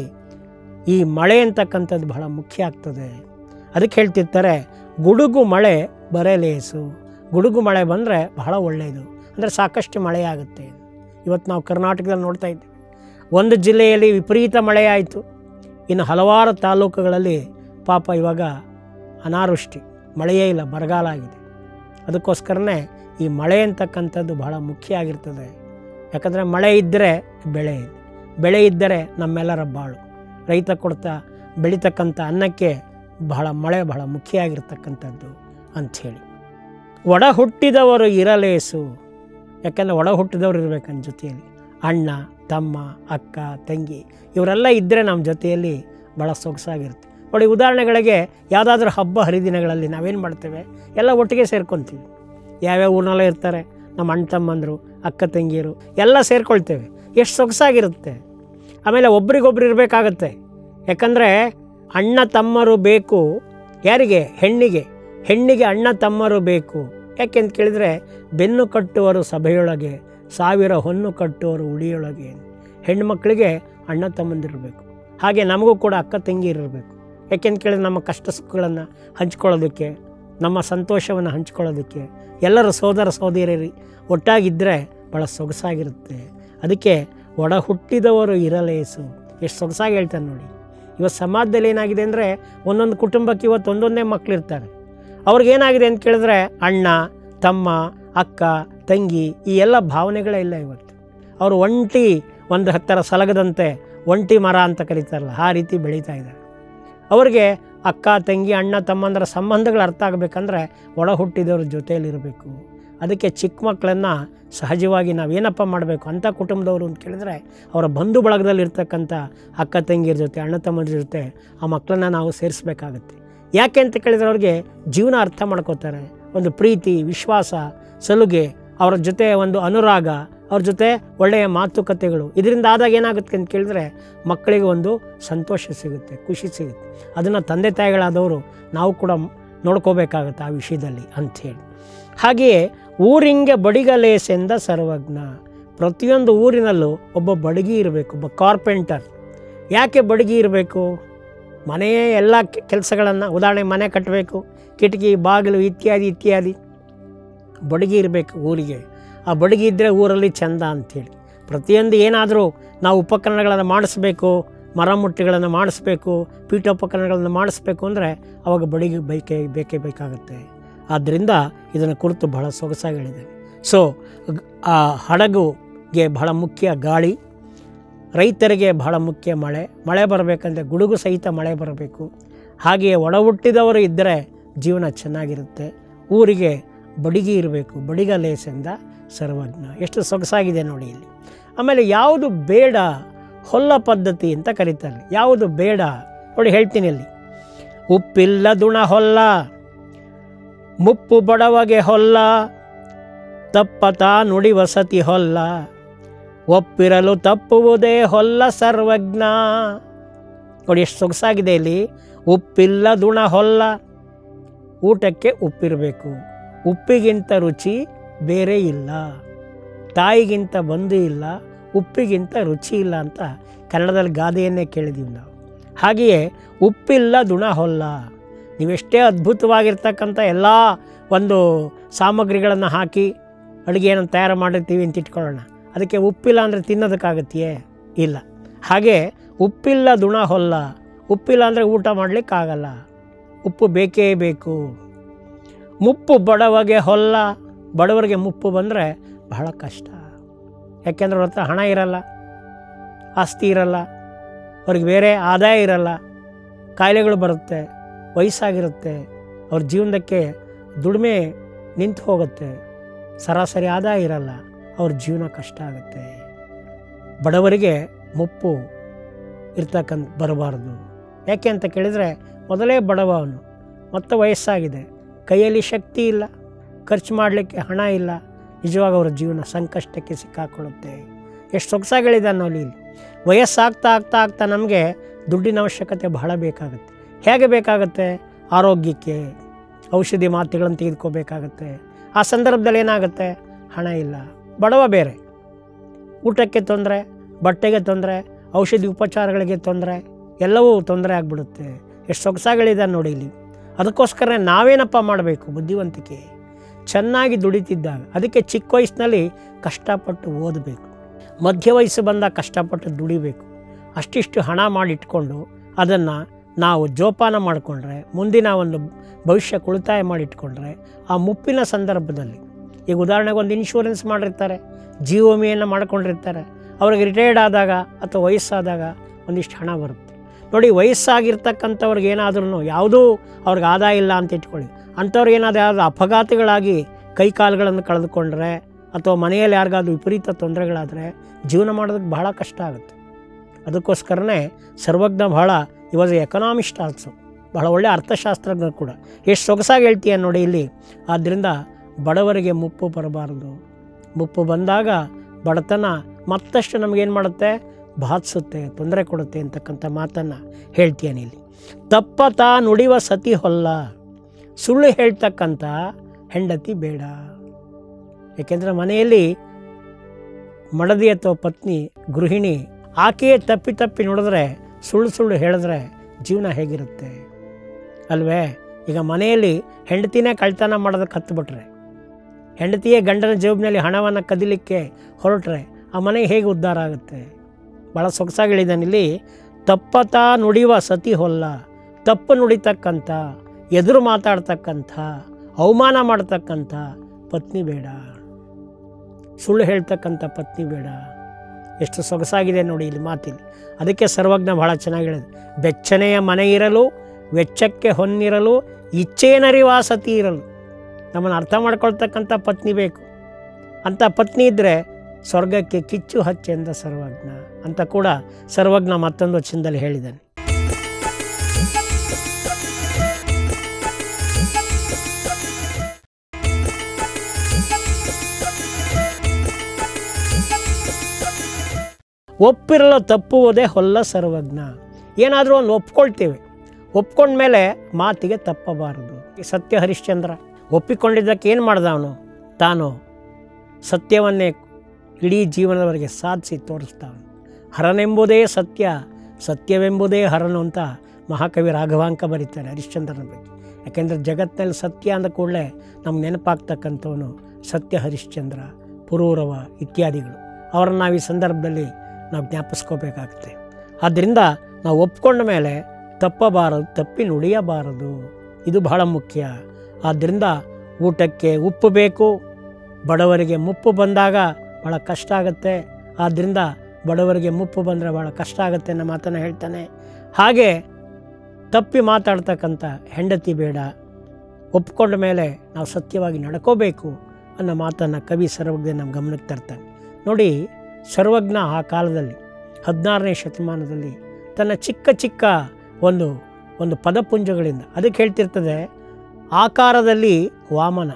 ಈ ಮಳೆ ಅಂತಕ್ಕಂಥದ್ದು ಬಹಳ ಮುಖ್ಯ ಆಗ್ತದೆ ಅದಕ್ಕೆ ಹೇಳ್ತಿರ್ತಾರೆ ಗುಡುಗು ಮಳೆ ಬರಲೇಸು ಗುಡುಗು ಮಳೆ ಬಂದರೆ ಬಹಳ ಒಳ್ಳೆಯದು ಅಂದರೆ ಸಾಕಷ್ಟು ಮಳೆ ಆಗುತ್ತೆ ಇವತ್ತು ನಾವು ಕರ್ನಾಟಕದಲ್ಲಿ ನೋಡ್ತಾ ಇದ್ದೇವೆ ಒಂದು ಜಿಲ್ಲೆಯಲ್ಲಿ ವಿಪರೀತ ಮಳೆ ಆಯಿತು ಇನ್ನು ಹಲವಾರು ತಾಲೂಕುಗಳಲ್ಲಿ ಪಾಪ ಇವಾಗ ಅನಾವೃಷ್ಟಿ ಮಳೆಯೇ ಇಲ್ಲ ಬರಗಾಲ ಆಗಿದೆ ಅದಕ್ಕೋಸ್ಕರನೇ ಈ ಮಳೆ ಅಂತಕ್ಕಂಥದ್ದು ಬಹಳ ಮುಖ್ಯ ಆಗಿರ್ತದೆ ಯಾಕಂದರೆ ಮಳೆ ಇದ್ದರೆ ಬೆಳೆ ಇದೆ ಬೆಳೆ ಇದ್ದರೆ ನಮ್ಮೆಲ್ಲರ ಬಾಳು ರೈತ ಕೊಡ್ತಾ ಬೆಳೀತಕ್ಕಂಥ ಅನ್ನಕ್ಕೆ ಬಹಳ ಮಳೆ ಬಹಳ ಮುಖ್ಯ ಆಗಿರ್ತಕ್ಕಂಥದ್ದು ಅಂಥೇಳಿ ಒಡ ಹುಟ್ಟಿದವರು ಇರಲೇಸು ಯಾಕಂದರೆ ಒಡ ಹುಟ್ಟಿದವರು ಇರಬೇಕು ನನ್ನ ಜೊತೆಯಲ್ಲಿ ಅಣ್ಣ ತಮ್ಮ ಅಕ್ಕ ತಂಗಿ ಇವರೆಲ್ಲ ಇದ್ದರೆ ನಮ್ಮ ಜೊತೆಯಲ್ಲಿ ಭಾಳ ಸೊಗಸಾಗಿರುತ್ತೆ ನೋಡಿ ಉದಾಹರಣೆಗಳಿಗೆ ಯಾವುದಾದ್ರೂ ಹಬ್ಬ ಹರಿದಿನಗಳಲ್ಲಿ ನಾವೇನು ಮಾಡ್ತೇವೆ ಎಲ್ಲ ಒಟ್ಟಿಗೆ ಸೇರ್ಕೊತೀವಿ ಯಾವ್ಯಾವ ಊರಿನಲ್ಲ ಇರ್ತಾರೆ ನಮ್ಮ ಅಣ್ಣ ತಮ್ಮಂದರು ಅಕ್ಕ ತಂಗಿಯರು ಎಲ್ಲ ಸೇರ್ಕೊಳ್ತೇವೆ ಎಷ್ಟು ಸೊಗಸಾಗಿರುತ್ತೆ ಆಮೇಲೆ ಒಬ್ರಿಗೊಬ್ರು ಇರಬೇಕಾಗತ್ತೆ ಯಾಕಂದರೆ ಅಣ್ಣ ತಮ್ಮರು ಬೇಕು ಯಾರಿಗೆ ಹೆಣ್ಣಿಗೆ ಹೆಣ್ಣಿಗೆ ಅಣ್ಣ ತಮ್ಮರು ಬೇಕು ಯಾಕೆ ಅಂತ ಕೇಳಿದರೆ ಬೆನ್ನು ಕಟ್ಟುವರು ಸಭೆಯೊಳಗೆ ಸಾವಿರ ಹೊನ್ನು ಕಟ್ಟುವರು ಉಳಿಯೊಳಗೆ ಹೆಣ್ಮಕ್ಳಿಗೆ ಅಣ್ಣ ತಮ್ಮಂದಿರಬೇಕು ಹಾಗೆ ನಮಗೂ ಕೂಡ ಅಕ್ಕ ತಂಗಿ ಇರಬೇಕು ಯಾಕೆಂತ ಕೇಳಿದ್ರೆ ನಮ್ಮ ಕಷ್ಟ ಸುಖಗಳನ್ನು ಹಂಚ್ಕೊಳ್ಳೋದಕ್ಕೆ ನಮ್ಮ ಸಂತೋಷವನ್ನು ಹಂಚ್ಕೊಳ್ಳೋದಕ್ಕೆ ಎಲ್ಲರೂ ಸೋದರ ಸೋದರಿಯರಿ ಒಟ್ಟಾಗಿದ್ದರೆ ಭಾಳ ಸೊಗಸಾಗಿರುತ್ತೆ ಅದಕ್ಕೆ ಒಡ ಹುಟ್ಟಿದವರು ಇರಲೇಸು ಎಷ್ಟು ಸೊಗಸಾಗಿ ಹೇಳ್ತಾರೆ ನೋಡಿ ಇವತ್ತು ಸಮಾಜದಲ್ಲಿ ಏನಾಗಿದೆ ಅಂದರೆ ಒಂದೊಂದು ಕುಟುಂಬಕ್ಕೆ ಇವತ್ತು ಒಂದೊಂದೇ ಮಕ್ಕಳಿರ್ತಾರೆ ಅವ್ರಿಗೇನಾಗಿದೆ ಅಂತ ಕೇಳಿದ್ರೆ ಅಣ್ಣ ತಮ್ಮ ಅಕ್ಕ ತಂಗಿ ಈ ಎಲ್ಲ ಭಾವನೆಗಳೇ ಇಲ್ಲ ಇವತ್ತು ಅವರು ಒಂಟಿ ಒಂದು ಹತ್ತರ ಸಲಗದಂತೆ ಒಂಟಿ ಮರ ಅಂತ ಕರೀತಾರಲ್ಲ ಆ ರೀತಿ ಬೆಳೀತಾ ಇದ್ದಾರೆ ಅವ್ರಿಗೆ ಅಕ್ಕ ತಂಗಿ ಅಣ್ಣ ತಮ್ಮಂದರ ಸಂಬಂಧಗಳು ಅರ್ಥ ಆಗಬೇಕಂದ್ರೆ ಒಳ ಹುಟ್ಟಿದವ್ರ ಜೊತೆಯಲ್ಲಿರಬೇಕು ಅದಕ್ಕೆ ಚಿಕ್ಕ ಮಕ್ಕಳನ್ನು ಸಹಜವಾಗಿ ನಾವೇನಪ್ಪ ಮಾಡಬೇಕು ಅಂಥ ಕುಟುಂಬದವರು ಅಂತ ಕೇಳಿದ್ರೆ ಅವರ ಬಂಧು ಬಳಗದಲ್ಲಿರ್ತಕ್ಕಂಥ ಅಕ್ಕ ತಂಗಿಯರ ಜೊತೆ ಅಣ್ಣ ತಮ್ಮರ ಜೊತೆ ಆ ಮಕ್ಕಳನ್ನ ನಾವು ಸೇರಿಸ್ಬೇಕಾಗತ್ತೆ ಯಾಕೆ ಅಂತ ಕೇಳಿದ್ರೆ ಅವ್ರಿಗೆ ಜೀವನ ಅರ್ಥ ಮಾಡ್ಕೋತಾರೆ ಒಂದು ಪ್ರೀತಿ ವಿಶ್ವಾಸ ಸಲುಗೆ ಅವರ ಜೊತೆ ಒಂದು ಅನುರಾಗ ಅವ್ರ ಜೊತೆ ಒಳ್ಳೆಯ ಮಾತುಕತೆಗಳು ಇದರಿಂದ ಆದಾಗ ಏನಾಗುತ್ತೆ ಅಂತ ಕೇಳಿದ್ರೆ ಮಕ್ಕಳಿಗೆ ಒಂದು ಸಂತೋಷ ಸಿಗುತ್ತೆ ಖುಷಿ ಸಿಗುತ್ತೆ ಅದನ್ನು ತಂದೆ ತಾಯಿಗಳಾದವರು ನಾವು ಕೂಡ ನೋಡ್ಕೋಬೇಕಾಗತ್ತೆ ಆ ವಿಷಯದಲ್ಲಿ ಅಂಥೇಳಿ ಹಾಗೆಯೇ ಊರಿಂಗೆ ಬಡಿಗಲೇಸೆಂದ ಸರ್ವಜ್ಞ ಪ್ರತಿಯೊಂದು ಊರಿನಲ್ಲೂ ಒಬ್ಬ ಬಡಗಿ ಇರಬೇಕು ಒಬ್ಬ ಕಾರ್ಪೆಂಟರ್ ಯಾಕೆ ಬಡಗಿ ಇರಬೇಕು ಮನೆಯ ಎಲ್ಲ ಕೆಲಸಗಳನ್ನು ಉದಾಹರಣೆ ಮನೆ ಕಟ್ಟಬೇಕು ಕಿಟಕಿ ಬಾಗಿಲು ಇತ್ಯಾದಿ ಇತ್ಯಾದಿ ಬಡಗಿ ಇರಬೇಕು ಊರಿಗೆ ಆ ಬಡಗಿ ಇದ್ದರೆ ಊರಲ್ಲಿ ಚಂದ ಅಂಥೇಳಿ ಪ್ರತಿಯೊಂದು ಏನಾದರೂ ನಾವು ಉಪಕರಣಗಳನ್ನು ಮಾಡಿಸ್ಬೇಕು ಮರಮುಟ್ಟಿಗಳನ್ನು ಮಾಡಿಸ್ಬೇಕು ಪೀಠೋಪಕರಣಗಳನ್ನು ಮಾಡಿಸ್ಬೇಕು ಅಂದರೆ ಅವಾಗ ಬಡಗಿ ಬೇಕೇ ಬೇಕೇ ಬೇಕಾಗುತ್ತೆ ಆದ್ದರಿಂದ ಇದನ್ನು ಕುರಿತು ಬಹಳ ಸೊಗಸಾಗಿ ಹೇಳಿದೆ ಸೊ ಆ ಹಡಗುಗೆ ಬಹಳ ಮುಖ್ಯ ಗಾಳಿ ರೈತರಿಗೆ ಬಹಳ ಮುಖ್ಯ ಮಳೆ ಮಳೆ ಬರಬೇಕಂದ್ರೆ ಗುಡುಗು ಸಹಿತ ಮಳೆ ಬರಬೇಕು ಹಾಗೆಯೇ ಒಡ ಹುಟ್ಟಿದವರು ಇದ್ದರೆ ಜೀವನ ಚೆನ್ನಾಗಿರುತ್ತೆ ಊರಿಗೆ ಬಡಿಗೆ ಇರಬೇಕು ಬಡಿಗ ಲೇಸೆಂದ ಸರ್ವಜ್ಞ ಎಷ್ಟು ಸೊಗಸಾಗಿದೆ ನೋಡಿ ಇಲ್ಲಿ ಆಮೇಲೆ ಯಾವುದು ಬೇಡ ಹೊಲ್ಲ ಪದ್ಧತಿ ಅಂತ ಕರೀತಾರೆ ಯಾವುದು ಬೇಡ ನೋಡಿ ಹೇಳ್ತೀನಿ ಅಲ್ಲಿ ಉಪ್ಪಿಲ್ಲ ದುಣ ಹೊಲ್ಲ ಮುಪ್ಪು ಬಡವಗೆ ಹೊಲ್ಲ ತಪ್ಪತಾ ನುಡಿ ವಸತಿ ಹೊಲ್ಲ ಒಪ್ಪಿರಲು ತಪ್ಪುವುದೇ ಹೊಲ್ಲ ಸರ್ವಜ್ಞ ನೋಡಿ ಎಷ್ಟು ಸೊಗಸಾಗಿದೆ ಇಲ್ಲಿ ಉಪ್ಪಿಲ್ಲ ದುಣ ಹೊಲ್ಲ ಊಟಕ್ಕೆ ಉಪ್ಪಿರಬೇಕು ಉಪ್ಪಿಗಿಂತ ರುಚಿ ಬೇರೆ ಇಲ್ಲ ತಾಯಿಗಿಂತ ಬಂಧು ಇಲ್ಲ ಉಪ್ಪಿಗಿಂತ ರುಚಿ ಇಲ್ಲ ಅಂತ ಕನ್ನಡದಲ್ಲಿ ಗಾದೆಯನ್ನೇ ಕೇಳಿದ್ದೀವಿ ನಾವು ಹಾಗೆಯೇ ಉಪ್ಪಿಲ್ಲ ದುಣ ಹೊಲ್ಲ ನೀವೆಷ್ಟೇ ಅದ್ಭುತವಾಗಿರ್ತಕ್ಕಂಥ ಎಲ್ಲ ಒಂದು ಸಾಮಗ್ರಿಗಳನ್ನು ಹಾಕಿ ಅಡುಗೆಯನ್ನು ತಯಾರು ಮಾಡಿರ್ತೀವಿ ಅಂತ ಇಟ್ಕೊಳ್ಳೋಣ ಅದಕ್ಕೆ ಉಪ್ಪಿಲ್ಲ ಅಂದರೆ ತಿನ್ನೋದಕ್ಕಾಗತ್ತೆಯೇ ಇಲ್ಲ ಹಾಗೆ ಉಪ್ಪಿಲ್ಲ ದುಣ ಹೊಲ್ಲ ಉಪ್ಪಿಲ್ಲ ಅಂದರೆ ಊಟ ಮಾಡಲಿಕ್ಕಾಗಲ್ಲ ಉಪ್ಪು ಬೇಕೇ ಬೇಕು ಮುಪ್ಪು ಬಡವಗೆ ಹೊಲ್ಲ ಬಡವರಿಗೆ ಮುಪ್ಪು ಬಂದರೆ ಬಹಳ ಕಷ್ಟ ಯಾಕೆಂದ್ರೆ ಅವ್ರ ಹತ್ರ ಹಣ ಇರಲ್ಲ ಆಸ್ತಿ ಇರಲ್ಲ ಅವ್ರಿಗೆ ಬೇರೆ ಆದಾಯ ಇರಲ್ಲ ಕಾಯಿಲೆಗಳು ಬರುತ್ತೆ ವಯಸ್ಸಾಗಿರುತ್ತೆ ಅವ್ರ ಜೀವನಕ್ಕೆ ದುಡಿಮೆ ನಿಂತು ಹೋಗುತ್ತೆ ಸರಾಸರಿ ಆದಾಯ ಇರಲ್ಲ ಅವ್ರ ಜೀವನ ಕಷ್ಟ ಆಗುತ್ತೆ ಬಡವರಿಗೆ ಮುಪ್ಪು ಇರ್ತಕ್ಕಂಥ ಬರಬಾರ್ದು ಯಾಕೆ ಅಂತ ಕೇಳಿದರೆ ಮೊದಲೇ ಬಡವ ಅವನು ಮತ್ತು ವಯಸ್ಸಾಗಿದೆ ಕೈಯಲ್ಲಿ ಶಕ್ತಿ ಇಲ್ಲ ಖರ್ಚು ಮಾಡಲಿಕ್ಕೆ ಹಣ ಇಲ್ಲ ನಿಜವಾಗ ಅವರ ಜೀವನ ಸಂಕಷ್ಟಕ್ಕೆ ಸಿಕ್ಕಾಕೊಳ್ಳುತ್ತೆ ಎಷ್ಟು ಸೊಗಸಾಗಳಿದ್ದಾನೆ ನಾವು ಇಲ್ಲಿ ವಯಸ್ಸಾಗ್ತಾ ಆಗ್ತಾ ಆಗ್ತಾ ನಮಗೆ ದುಡ್ಡಿನ ಅವಶ್ಯಕತೆ ಬಹಳ ಬೇಕಾಗುತ್ತೆ ಹೇಗೆ ಬೇಕಾಗುತ್ತೆ ಆರೋಗ್ಯಕ್ಕೆ ಔಷಧಿ ಮಾತ್ರೆಗಳನ್ನು ತೆಗೆದುಕೋಬೇಕಾಗತ್ತೆ ಆ ಸಂದರ್ಭದಲ್ಲಿ ಏನಾಗುತ್ತೆ ಹಣ ಇಲ್ಲ ಬಡವ ಬೇರೆ ಊಟಕ್ಕೆ ತೊಂದರೆ ಬಟ್ಟೆಗೆ ತೊಂದರೆ ಔಷಧಿ ಉಪಚಾರಗಳಿಗೆ ತೊಂದರೆ ಎಲ್ಲವೂ ತೊಂದರೆ ಆಗಿಬಿಡುತ್ತೆ ಎಷ್ಟು ಸೊಗಸಾಗಳಿದೆ ನೋಡಿ ಇಲ್ಲಿ ಅದಕ್ಕೋಸ್ಕರ ನಾವೇನಪ್ಪ ಮಾಡಬೇಕು ಬುದ್ಧಿವಂತಿಕೆ ಚೆನ್ನಾಗಿ ದುಡಿತಿದ್ದಾಗ ಅದಕ್ಕೆ ಚಿಕ್ಕ ವಯಸ್ಸಿನಲ್ಲಿ ಕಷ್ಟಪಟ್ಟು ಓದಬೇಕು ಮಧ್ಯ ವಯಸ್ಸು ಬಂದಾಗ ಕಷ್ಟಪಟ್ಟು ದುಡಿಬೇಕು ಅಷ್ಟಿಷ್ಟು ಹಣ ಮಾಡಿಟ್ಕೊಂಡು ಅದನ್ನು ನಾವು ಜೋಪಾನ ಮಾಡಿಕೊಂಡ್ರೆ ಮುಂದಿನ ಒಂದು ಭವಿಷ್ಯ ಉಳಿತಾಯ ಮಾಡಿಟ್ಕೊಂಡ್ರೆ ಆ ಮುಪ್ಪಿನ ಸಂದರ್ಭದಲ್ಲಿ ಈಗ ಉದಾಹರಣೆಗೆ ಒಂದು ಇನ್ಶೂರೆನ್ಸ್ ಮಾಡಿರ್ತಾರೆ ಜೀವ ವಿಮೆಯನ್ನು ಮಾಡ್ಕೊಂಡಿರ್ತಾರೆ ಅವ್ರಿಗೆ ರಿಟೈರ್ಡ್ ಆದಾಗ ಅಥವಾ ವಯಸ್ಸಾದಾಗ ಒಂದಿಷ್ಟು ಹಣ ಬರುತ್ತೆ ನೋಡಿ ವಯಸ್ಸಾಗಿರ್ತಕ್ಕಂಥವ್ರಿಗೆ ಏನಾದ್ರೂ ಯಾವುದೂ ಅವ್ರಿಗೆ ಆದಾಯ ಇಲ್ಲ ಅಂತ ಇಟ್ಕೊಳ್ಳಿ ಅಂಥವ್ರಿಗೆ ಏನಾದರೂ ಯಾವುದು ಅಪಘಾತಗಳಾಗಿ ಕೈ ಕಾಲುಗಳನ್ನು ಕಳೆದುಕೊಂಡ್ರೆ ಅಥವಾ ಮನೆಯಲ್ಲಿ ಯಾರಿಗಾದ್ರೂ ವಿಪರೀತ ತೊಂದರೆಗಳಾದರೆ ಜೀವನ ಮಾಡೋದಕ್ಕೆ ಬಹಳ ಕಷ್ಟ ಆಗುತ್ತೆ ಅದಕ್ಕೋಸ್ಕರನೇ ಸರ್ವಜ್ಞ ಬಹಳ ಇವಾಜ ಎಕನಾಮಿಸ್ಟ್ ಆಲ್ಸೋ ಬಹಳ ಒಳ್ಳೆಯ ಅರ್ಥಶಾಸ್ತ್ರಜ್ಞ ಕೂಡ ಎಷ್ಟು ಸೊಗಸಾಗಿ ಹೇಳ್ತೀಯ ನೋಡಿ ಇಲ್ಲಿ ಆದ್ದರಿಂದ ಬಡವರಿಗೆ ಮುಪ್ಪು ಬರಬಾರದು ಮುಪ್ಪು ಬಂದಾಗ ಬಡತನ ಮತ್ತಷ್ಟು ನಮಗೇನು ಮಾಡುತ್ತೆ ಬಾಧಿಸುತ್ತೆ ತೊಂದರೆ ಕೊಡುತ್ತೆ ಅಂತಕ್ಕಂಥ ಮಾತನ್ನು ಹೇಳ್ತೀಯನಿ ಇಲ್ಲಿ ತಪ್ಪತ ನುಡಿವ ಸತಿ ಹೊಲ್ಲ ಸುಳ್ಳು ಹೇಳ್ತಕ್ಕಂಥ ಹೆಂಡತಿ ಬೇಡ ಏಕೆಂದರೆ ಮನೆಯಲ್ಲಿ ಮಡದಿ ಅಥವಾ ಪತ್ನಿ ಗೃಹಿಣಿ ಆಕೆಯೇ ತಪ್ಪಿ ತಪ್ಪಿ ನೋಡಿದ್ರೆ ಸುಳ್ಳು ಸುಳ್ಳು ಹೇಳಿದ್ರೆ ಜೀವನ ಹೇಗಿರುತ್ತೆ ಅಲ್ವೇ ಈಗ ಮನೆಯಲ್ಲಿ ಹೆಂಡತಿನೇ ಕಳ್ತನ ಮಾಡೋದಕ್ಕೆ ಹತ್ತುಬಿಟ್ರೆ ಹೆಂಡತಿಯೇ ಗಂಡನ ಜೇಬಿನಲ್ಲಿ ಹಣವನ್ನು ಕದಿಲಿಕ್ಕೆ ಹೊರಟ್ರೆ ಆ ಮನೆ ಹೇಗೆ ಉದ್ಧಾರ ಆಗುತ್ತೆ ಭಾಳ ಸೊಗಸಾಗಿಳಿದಾನಿಲ್ಲಿ ತಪ್ಪತಾ ನುಡಿಯುವ ಸತಿ ಹೊಲ್ಲ ತಪ್ಪು ನುಡಿತಕ್ಕಂಥ ಎದುರು ಮಾತಾಡ್ತಕ್ಕಂಥ ಅವಮಾನ ಮಾಡ್ತಕ್ಕಂಥ ಪತ್ನಿ ಬೇಡ ಸುಳ್ಳು ಹೇಳ್ತಕ್ಕಂಥ ಪತ್ನಿ ಬೇಡ ಎಷ್ಟು ಸೊಗಸಾಗಿದೆ ನೋಡಿ ಇಲ್ಲಿ ಮಾತಿಲ್ಲಿ ಅದಕ್ಕೆ ಸರ್ವಜ್ಞ ಭಾಳ ಚೆನ್ನಾಗಿ ಹೇಳಿದೆ ಬೆಚ್ಚನೆಯ ಮನೆ ಇರಲು ವೆಚ್ಚಕ್ಕೆ ಹೊನ್ನಿರಲು ಇಚ್ಛೇನರಿವಾಸತಿ ಇರಲು ನಮ್ಮನ್ನು ಅರ್ಥ ಮಾಡ್ಕೊಳ್ತಕ್ಕಂಥ ಪತ್ನಿ ಬೇಕು ಅಂಥ ಪತ್ನಿ ಇದ್ದರೆ ಸ್ವರ್ಗಕ್ಕೆ ಕಿಚ್ಚು ಹಚ್ಚೆಂದ ಸರ್ವಜ್ಞ ಅಂತ ಕೂಡ ಸರ್ವಜ್ಞ ಮತ್ತೊಂದು ವಚನದಲ್ಲಿ ಹೇಳಿದ್ದಾನೆ ಒಪ್ಪಿರಲು ತಪ್ಪುವುದೇ ಹೊಲ್ಲ ಸರ್ವಜ್ಞ ಏನಾದರೂ ಒಂದು ಒಪ್ಕೊಳ್ತೇವೆ ಒಪ್ಕೊಂಡ್ಮೇಲೆ ಮಾತಿಗೆ ತಪ್ಪಬಾರದು ಈ ಸತ್ಯ ಹರಿಶ್ಚಂದ್ರ ಒಪ್ಪಿಕೊಂಡಿದ್ದಕ್ಕೆ ಏನು ಮಾಡ್ದ ಅವನು ತಾನು ಸತ್ಯವನ್ನೇ ಇಡೀ ಜೀವನದವರೆಗೆ ಸಾಧಿಸಿ ತೋರಿಸ್ತಾವನು ಹರನೆಂಬುದೇ ಸತ್ಯ ಸತ್ಯವೆಂಬುದೇ ಹರನು ಅಂತ ಮಹಾಕವಿ ರಾಘವಾಂಕ ಬರೀತಾರೆ ಹರಿಶ್ಚಂದ್ರನ ಬಗ್ಗೆ ಯಾಕೆಂದರೆ ಜಗತ್ತಿನಲ್ಲಿ ಸತ್ಯ ಅಂದ ಕೂಡಲೇ ನಮ್ಗೆ ನೆನಪಾಗ್ತಕ್ಕಂಥವನು ಸತ್ಯ ಹರಿಶ್ಚಂದ್ರ ಪುರೂರವ ಇತ್ಯಾದಿಗಳು ಅವರನ್ನು ನಾವು ಈ ಸಂದರ್ಭದಲ್ಲಿ ನಾವು ಜ್ಞಾಪಿಸ್ಕೋಬೇಕಾಗುತ್ತೆ ಆದ್ದರಿಂದ ನಾವು ಒಪ್ಕೊಂಡ ಮೇಲೆ ತಪ್ಪಬಾರದು ತಪ್ಪಿ ನುಡಿಯಬಾರದು ಇದು ಬಹಳ ಮುಖ್ಯ ಆದ್ದರಿಂದ ಊಟಕ್ಕೆ ಉಪ್ಪು ಬೇಕು ಬಡವರಿಗೆ ಮುಪ್ಪು ಬಂದಾಗ ಭಾಳ ಕಷ್ಟ ಆಗುತ್ತೆ ಆದ್ದರಿಂದ ಬಡವರಿಗೆ ಮುಪ್ಪು ಬಂದರೆ ಭಾಳ ಕಷ್ಟ ಆಗುತ್ತೆ ಅನ್ನೋ ಮಾತನ್ನು ಹೇಳ್ತಾನೆ ಹಾಗೆ ತಪ್ಪಿ ಮಾತಾಡ್ತಕ್ಕಂಥ ಹೆಂಡತಿ ಬೇಡ ಒಪ್ಕೊಂಡ ಮೇಲೆ ನಾವು ಸತ್ಯವಾಗಿ ನಡ್ಕೋಬೇಕು ಅನ್ನೋ ಮಾತನ್ನು ಕವಿ ಸರ್ವಜ್ಞ ನಮ್ಮ ಗಮನಕ್ಕೆ ತರ್ತಾನೆ ನೋಡಿ ಸರ್ವಜ್ಞ ಆ ಕಾಲದಲ್ಲಿ ಹದಿನಾರನೇ ಶತಮಾನದಲ್ಲಿ ತನ್ನ ಚಿಕ್ಕ ಚಿಕ್ಕ ಒಂದು ಒಂದು ಪದಪುಂಜಗಳಿಂದ ಅದಕ್ಕೆ ಹೇಳ್ತಿರ್ತದೆ ಆಕಾರದಲ್ಲಿ ವಾಮನ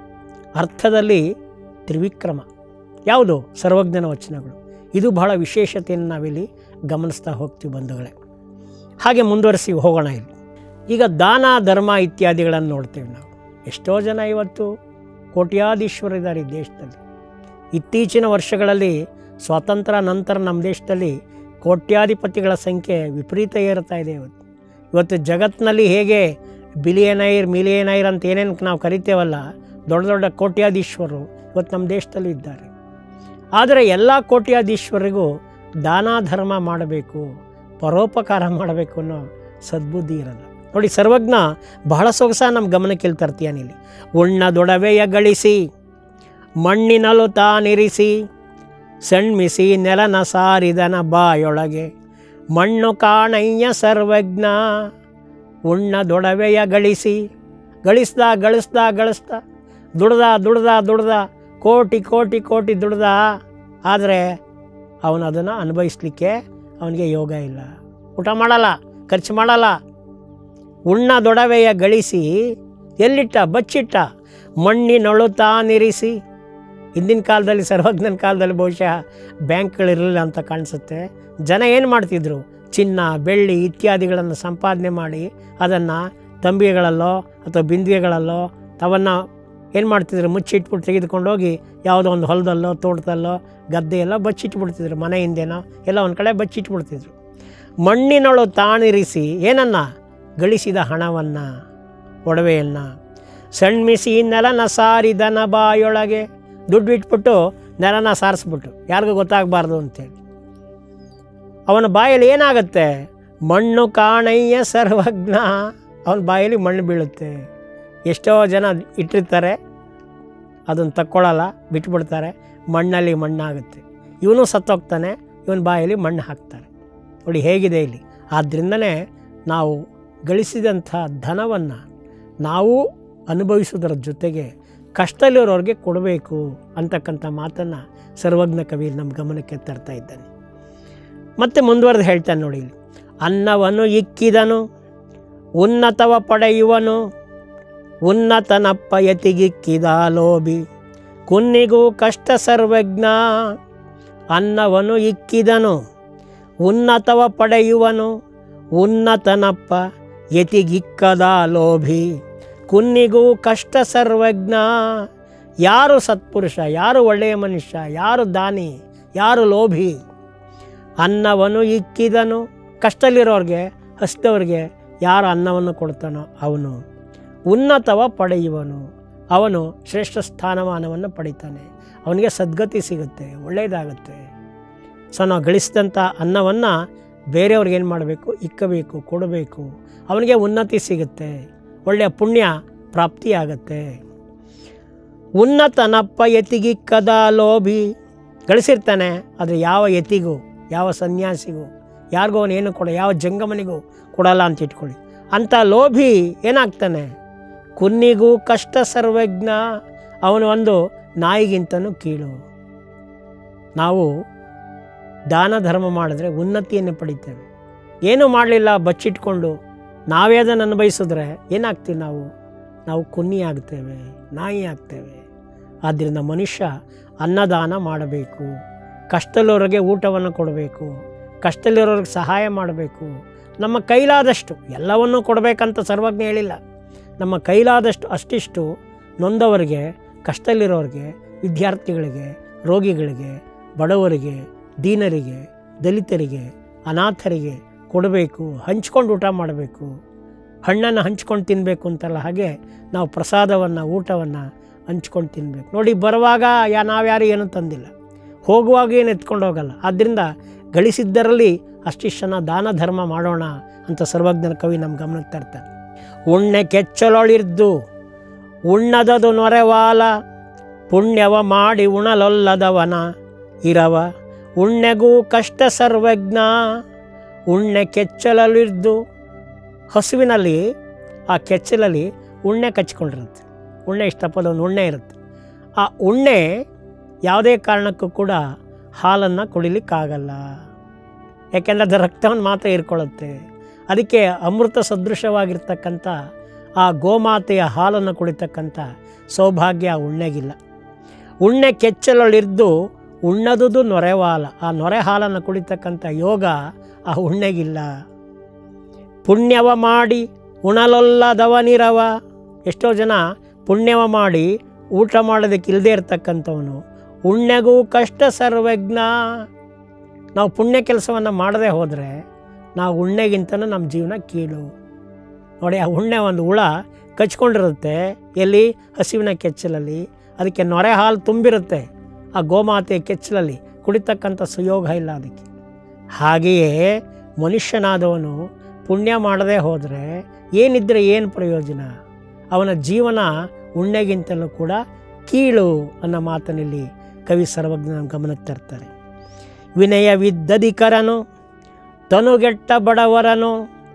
ಅರ್ಥದಲ್ಲಿ ತ್ರಿವಿಕ್ರಮ ಯಾವುದು ಸರ್ವಜ್ಞನ ವಚನಗಳು ಇದು ಬಹಳ ವಿಶೇಷತೆಯನ್ನು ನಾವಿಲ್ಲಿ ಗಮನಿಸ್ತಾ ಹೋಗ್ತೀವಿ ಬಂಧುಗಳೇ ಹಾಗೆ ಮುಂದುವರಿಸಿ ಹೋಗೋಣ ಇಲ್ಲಿ ಈಗ ದಾನ ಧರ್ಮ ಇತ್ಯಾದಿಗಳನ್ನು ನೋಡ್ತೇವೆ ನಾವು ಎಷ್ಟೋ ಜನ ಇವತ್ತು ಕೋಟ್ಯಾಧೀಶ್ವರಿದ್ದಾರೆ ಈ ದೇಶದಲ್ಲಿ ಇತ್ತೀಚಿನ ವರ್ಷಗಳಲ್ಲಿ ಸ್ವಾತಂತ್ರ್ಯ ನಂತರ ನಮ್ಮ ದೇಶದಲ್ಲಿ ಕೋಟ್ಯಾಧಿಪತಿಗಳ ಸಂಖ್ಯೆ ವಿಪರೀತ ಏರುತ್ತಾ ಇದೆ ಇವತ್ತು ಇವತ್ತು ಜಗತ್ತಿನಲ್ಲಿ ಹೇಗೆ ಬಿಲಿಯನೈರ್ ಮಿಲಿಯನೈರ್ ಅಂತ ಏನೇನು ನಾವು ಕರಿತೇವಲ್ಲ ದೊಡ್ಡ ದೊಡ್ಡ ಕೋಟ್ಯಾಧೀಶ್ವರರು ಇವತ್ತು ನಮ್ಮ ದೇಶದಲ್ಲೂ ಇದ್ದಾರೆ ಆದರೆ ಎಲ್ಲ ಕೋಟ್ಯಾಧೀಶ್ವರಿಗೂ ದಾನ ಧರ್ಮ ಮಾಡಬೇಕು ಪರೋಪಕಾರ ಮಾಡಬೇಕು ಅನ್ನೋ ಸದ್ಬುದ್ಧಿ ಇರಲ್ಲ ನೋಡಿ ಸರ್ವಜ್ಞ ಬಹಳ ಸೊಗಸ ನಮ್ಮ ಗಮನಕ್ಕೆ ಇಲ್ಲಿ ತರ್ತೀಯಾನಿಲ್ಲಿ ಉಣ್ಣದೊಡವೆಯ ಗಳಿಸಿ ಮಣ್ಣಿನಲು ತಾನಿರಿಸಿ ಸಣ್ಮಿಸಿ ನೆಲನ ಸಾರಿದನ ಬಾಯೊಳಗೆ ಮಣ್ಣು ಕಾಣಯ್ಯ ಸರ್ವಜ್ಞ ಉಣ್ಣದೊಡವೆಯ ಗಳಿಸಿ ಗಳಿಸ್ದ ಗಳಿಸ್ದ ಗಳಿಸ್ದ ದುಡ್ದ ದುಡ್ದ ದುಡ್ದ ಕೋಟಿ ಕೋಟಿ ಕೋಟಿ ದುಡ್ದ ಆದರೆ ಅವನು ಅದನ್ನು ಅನುಭವಿಸ್ಲಿಕ್ಕೆ ಅವನಿಗೆ ಯೋಗ ಇಲ್ಲ ಊಟ ಮಾಡಲ್ಲ ಖರ್ಚು ಮಾಡಲ್ಲ ಉಣ್ಣ ದೊಡವೆಯ ಗಳಿಸಿ ಎಲ್ಲಿಟ್ಟ ಬಚ್ಚಿಟ್ಟ ಮಣ್ಣಿನೊಳು ತಾನಿರಿಸಿ ಹಿಂದಿನ ಕಾಲದಲ್ಲಿ ಸರ್ವಜ್ಞನ ಕಾಲದಲ್ಲಿ ಬಹುಶಃ ಬ್ಯಾಂಕ್ಗಳಿರಲಿಲ್ಲ ಅಂತ ಕಾಣಿಸುತ್ತೆ ಜನ ಏನು ಮಾಡ್ತಿದ್ರು ಚಿನ್ನ ಬೆಳ್ಳಿ ಇತ್ಯಾದಿಗಳನ್ನು ಸಂಪಾದನೆ ಮಾಡಿ ಅದನ್ನು ತಂಬಿಗೆಗಳಲ್ಲೋ ಅಥವಾ ಬಿಂದಿಗೆಗಳಲ್ಲೋ ಅವನ್ನು ಏನು ಮಾಡ್ತಿದ್ರು ಮುಚ್ಚಿಟ್ಬಿಟ್ಟು ತೆಗೆದುಕೊಂಡು ಹೋಗಿ ಯಾವುದೋ ಒಂದು ಹೊಲದಲ್ಲೋ ತೋಟದಲ್ಲೋ ಗದ್ದೆಯಲ್ಲೋ ಬಚ್ಚಿಟ್ಬಿಡ್ತಿದ್ರು ಮನೆ ಹಿಂದೆನೋ ಎಲ್ಲ ಒಂದು ಕಡೆ ಬಚ್ಚಿಟ್ಬಿಡ್ತಿದ್ರು ಮಣ್ಣಿನೊಳು ತಾಣಿರಿಸಿ ಏನನ್ನ ಗಳಿಸಿದ ಹಣವನ್ನು ಒಡವೆಯನ್ನು ಸಣ್ಮಿಸಿ ನೆಲನ ಸಾರಿದನ ಬಾಯೊಳಗೆ ದುಡ್ಡು ಇಟ್ಬಿಟ್ಟು ನೆಲನ ಸಾರಿಸ್ಬಿಟ್ಟು ಯಾರಿಗೂ ಗೊತ್ತಾಗಬಾರ್ದು ಅಂತೇಳಿ ಅವನ ಬಾಯಲ್ಲಿ ಏನಾಗುತ್ತೆ ಮಣ್ಣು ಕಾಣಯ್ಯ ಸರ್ವಜ್ಞ ಅವನ ಬಾಯಲ್ಲಿ ಮಣ್ಣು ಬೀಳುತ್ತೆ ಎಷ್ಟೋ ಜನ ಇಟ್ಟಿರ್ತಾರೆ ಅದನ್ನು ತಕ್ಕೊಳ್ಳಲ್ಲ ಬಿಟ್ಬಿಡ್ತಾರೆ ಮಣ್ಣಲ್ಲಿ ಮಣ್ಣಾಗುತ್ತೆ ಇವನು ಸತ್ತೋಗ್ತಾನೆ ಇವನ ಬಾಯಲ್ಲಿ ಮಣ್ಣು ಹಾಕ್ತಾರೆ ನೋಡಿ ಹೇಗಿದೆ ಇಲ್ಲಿ ಆದ್ದರಿಂದನೇ ನಾವು ಗಳಿಸಿದಂಥ ಧನವನ್ನು ನಾವು ಅನುಭವಿಸೋದರ ಜೊತೆಗೆ ಕಷ್ಟದಲ್ಲಿರೋರಿಗೆ ಕೊಡಬೇಕು ಅಂತಕ್ಕಂಥ ಮಾತನ್ನು ಸರ್ವಜ್ಞ ಕವಿ ನಮ್ಮ ಗಮನಕ್ಕೆ ತರ್ತಾ ಇದ್ದಾನೆ ಮತ್ತೆ ಮುಂದುವರೆದು ಹೇಳ್ತಾನೆ ನೋಡಿ ಇಲ್ಲಿ ಅನ್ನವನ್ನು ಇಕ್ಕಿದನು ಉನ್ನತವ ಪಡೆಯುವನು ಉನ್ನತನಪ್ಪ ಯತಿಗಿಕ್ಕಿದ ಲೋಭಿ ಕುನ್ನಿಗೂ ಕಷ್ಟ ಸರ್ವಜ್ಞ ಅನ್ನವನ್ನು ಇಕ್ಕಿದನು ಉನ್ನತವ ಪಡೆಯುವನು ಉನ್ನತನಪ್ಪ ಯತಿಗಿಕ್ಕದ ಲೋಭಿ ಕುನ್ನಿಗೂ ಕಷ್ಟ ಸರ್ವಜ್ಞ ಯಾರು ಸತ್ಪುರುಷ ಯಾರು ಒಳ್ಳೆಯ ಮನುಷ್ಯ ಯಾರು ದಾನಿ ಯಾರು ಲೋಭಿ ಅನ್ನವನ್ನು ಇಕ್ಕಿದನು ಕಷ್ಟದಲ್ಲಿರೋರಿಗೆ ಹಸಿದವ್ರಿಗೆ ಯಾರು ಅನ್ನವನ್ನು ಕೊಡ್ತಾನೋ ಅವನು ಉನ್ನತವ ಪಡೆಯುವನು ಅವನು ಶ್ರೇಷ್ಠ ಸ್ಥಾನಮಾನವನ್ನು ಪಡಿತಾನೆ ಅವನಿಗೆ ಸದ್ಗತಿ ಸಿಗುತ್ತೆ ಒಳ್ಳೆಯದಾಗುತ್ತೆ ಸೊ ನಾವು ಗಳಿಸಿದಂಥ ಅನ್ನವನ್ನು ಬೇರೆಯವ್ರಿಗೆ ಏನು ಮಾಡಬೇಕು ಇಕ್ಕಬೇಕು ಕೊಡಬೇಕು ಅವನಿಗೆ ಉನ್ನತಿ ಸಿಗುತ್ತೆ ಒಳ್ಳೆಯ ಪುಣ್ಯ ಪ್ರಾಪ್ತಿಯಾಗತ್ತೆ ಉನ್ನತನಪ್ಪ ಯತಿಗಿಕ್ಕದ ಲೋಭಿ ಗಳಿಸಿರ್ತಾನೆ ಆದರೆ ಯಾವ ಯತಿಗೂ ಯಾವ ಸನ್ಯಾಸಿಗೂ ಯಾರಿಗೂ ಅವನೇನು ಕೊಡ ಯಾವ ಜಂಗಮನಿಗೂ ಕೊಡಲ್ಲ ಅಂತ ಇಟ್ಕೊಳ್ಳಿ ಅಂಥ ಲೋಭಿ ಏನಾಗ್ತಾನೆ ಕುನ್ನಿಗೂ ಕಷ್ಟ ಸರ್ವಜ್ಞ ಅವನು ಒಂದು ನಾಯಿಗಿಂತನೂ ಕೀಳು ನಾವು ದಾನ ಧರ್ಮ ಮಾಡಿದ್ರೆ ಉನ್ನತಿಯನ್ನು ಪಡಿತೇವೆ ಏನೂ ಮಾಡಲಿಲ್ಲ ಬಚ್ಚಿಟ್ಕೊಂಡು ನಾವೇ ಅದನ್ನು ಅನುಭವಿಸಿದ್ರೆ ಏನಾಗ್ತೀವಿ ನಾವು ನಾವು ಕುನ್ನಿ ಆಗ್ತೇವೆ ನಾಯಿ ಆಗ್ತೇವೆ ಆದ್ದರಿಂದ ಮನುಷ್ಯ ಅನ್ನದಾನ ಮಾಡಬೇಕು ಕಷ್ಟದಲ್ಲಿರೋರಿಗೆ ಊಟವನ್ನು ಕೊಡಬೇಕು ಕಷ್ಟದಲ್ಲಿರೋರಿಗೆ ಸಹಾಯ ಮಾಡಬೇಕು ನಮ್ಮ ಕೈಲಾದಷ್ಟು ಎಲ್ಲವನ್ನೂ ಕೊಡಬೇಕಂತ ಸರ್ವಜ್ಞ ಹೇಳಿಲ್ಲ ನಮ್ಮ ಕೈಲಾದಷ್ಟು ಅಷ್ಟಿಷ್ಟು ನೊಂದವರಿಗೆ ಕಷ್ಟದಲ್ಲಿರೋರಿಗೆ ವಿದ್ಯಾರ್ಥಿಗಳಿಗೆ ರೋಗಿಗಳಿಗೆ ಬಡವರಿಗೆ ದೀನರಿಗೆ ದಲಿತರಿಗೆ ಅನಾಥರಿಗೆ ಕೊಡಬೇಕು ಹಂಚ್ಕೊಂಡು ಊಟ ಮಾಡಬೇಕು ಹಣ್ಣನ್ನು ಹಂಚ್ಕೊಂಡು ತಿನ್ನಬೇಕು ಅಂತಲ್ಲ ಹಾಗೆ ನಾವು ಪ್ರಸಾದವನ್ನು ಊಟವನ್ನು ಹಂಚ್ಕೊಂಡು ತಿನ್ನಬೇಕು ನೋಡಿ ಬರುವಾಗ ಯಾ ನಾವ್ಯಾರು ಏನೂ ತಂದಿಲ್ಲ ಹೋಗುವಾಗ ಏನು ಎತ್ಕೊಂಡು ಹೋಗಲ್ಲ ಆದ್ದರಿಂದ ಗಳಿಸಿದ್ದರಲ್ಲಿ ಅಷ್ಟಿಷ್ಟು ಜನ ದಾನ ಧರ್ಮ ಮಾಡೋಣ ಅಂತ ಸರ್ವಜ್ಞನ ಕವಿ ನಮ್ಮ ಗಮನಕ್ಕೆ ತರ್ತಾನೆ ಉಣ್ಣೆ ಕೆಚ್ಚಲೊಳಿರ್ದು ಉಣ್ಣದದು ನೊರೆವಾಲ ಪುಣ್ಯವ ಮಾಡಿ ಉಣಲೊಲ್ಲದವನ ಇರವ ಉಣ್ಣೆಗೂ ಕಷ್ಟ ಸರ್ವಜ್ಞ ಉಣ್ಣೆ ಕೆಚ್ಚಲಲ್ಲಿರ್ದು ಹಸುವಿನಲ್ಲಿ ಆ ಕೆಚ್ಚಲಲ್ಲಿ ಉಣ್ಣೆ ಕಚ್ಕೊಂಡಿರುತ್ತೆ ಉಣ್ಣೆ ಇಷ್ಟಪದ ಒಂದು ಉಣ್ಣೆ ಇರುತ್ತೆ ಆ ಉಣ್ಣೆ ಯಾವುದೇ ಕಾರಣಕ್ಕೂ ಕೂಡ ಹಾಲನ್ನು ಕುಡಿಲಿಕ್ಕಾಗಲ್ಲ ಯಾಕೆಂದರೆ ಅದು ರಕ್ತವನ್ನು ಮಾತ್ರ ಹೀರ್ಕೊಳ್ಳುತ್ತೆ ಅದಕ್ಕೆ ಅಮೃತ ಸದೃಶವಾಗಿರ್ತಕ್ಕಂಥ ಆ ಗೋಮಾತೆಯ ಹಾಲನ್ನು ಕುಡಿತಕ್ಕಂಥ ಸೌಭಾಗ್ಯ ಆ ಉಣ್ಣೆಗಿಲ್ಲ ಉಣ್ಣೆ ಕೆಚ್ಚಲಲ್ಲಿದ್ದು ಉಣ್ಣದುದು ನೊರೆವಾಲ ಆ ನೊರೆ ಹಾಲನ್ನು ಕುಡಿತಕ್ಕಂಥ ಯೋಗ ಆ ಉಣ್ಣೆಗಿಲ್ಲ ಪುಣ್ಯವ ಮಾಡಿ ಉಣಲೊಲ್ಲದವನಿರವ ಎಷ್ಟೋ ಜನ ಪುಣ್ಯವ ಮಾಡಿ ಊಟ ಮಾಡೋದಕ್ಕೆ ಇಲ್ಲದೆ ಇರ್ತಕ್ಕಂಥವನು ಉಣ್ಣೆಗೂ ಕಷ್ಟ ಸರ್ವಜ್ಞ ನಾವು ಪುಣ್ಯ ಕೆಲಸವನ್ನು ಮಾಡದೆ ಹೋದರೆ ನಾವು ಉಣ್ಣೆಗಿಂತನೂ ನಮ್ಮ ಜೀವನ ಕೀಳು ನೋಡಿ ಆ ಉಣ್ಣೆ ಒಂದು ಹುಳ ಕಚ್ಕೊಂಡಿರುತ್ತೆ ಎಲ್ಲಿ ಹಸಿವಿನ ಕೆಚ್ಚಲಲ್ಲಿ ಅದಕ್ಕೆ ನೊರೆ ಹಾಲು ತುಂಬಿರುತ್ತೆ ಆ ಗೋಮಾತೆಯ ಕೆಚ್ಚಲಲ್ಲಿ ಕುಡಿತಕ್ಕಂಥ ಸುಯೋಗ ಇಲ್ಲ ಅದಕ್ಕೆ ಹಾಗೆಯೇ ಮನುಷ್ಯನಾದವನು ಪುಣ್ಯ ಮಾಡದೆ ಹೋದರೆ ಏನಿದ್ರೆ ಏನು ಪ್ರಯೋಜನ ಅವನ ಜೀವನ ಉಣ್ಣೆಗಿಂತಲೂ ಕೂಡ ಕೀಳು ಅನ್ನೋ ಮಾತನಲ್ಲಿ ಕವಿ ಸರ್ವಜ್ಞ ಗಮನಕ್ಕೆ ತರ್ತಾರೆ ವಿನಯವಿದ್ದಧಿಕರನು ತನುಗೆಟ್ಟ ಬಡವರನು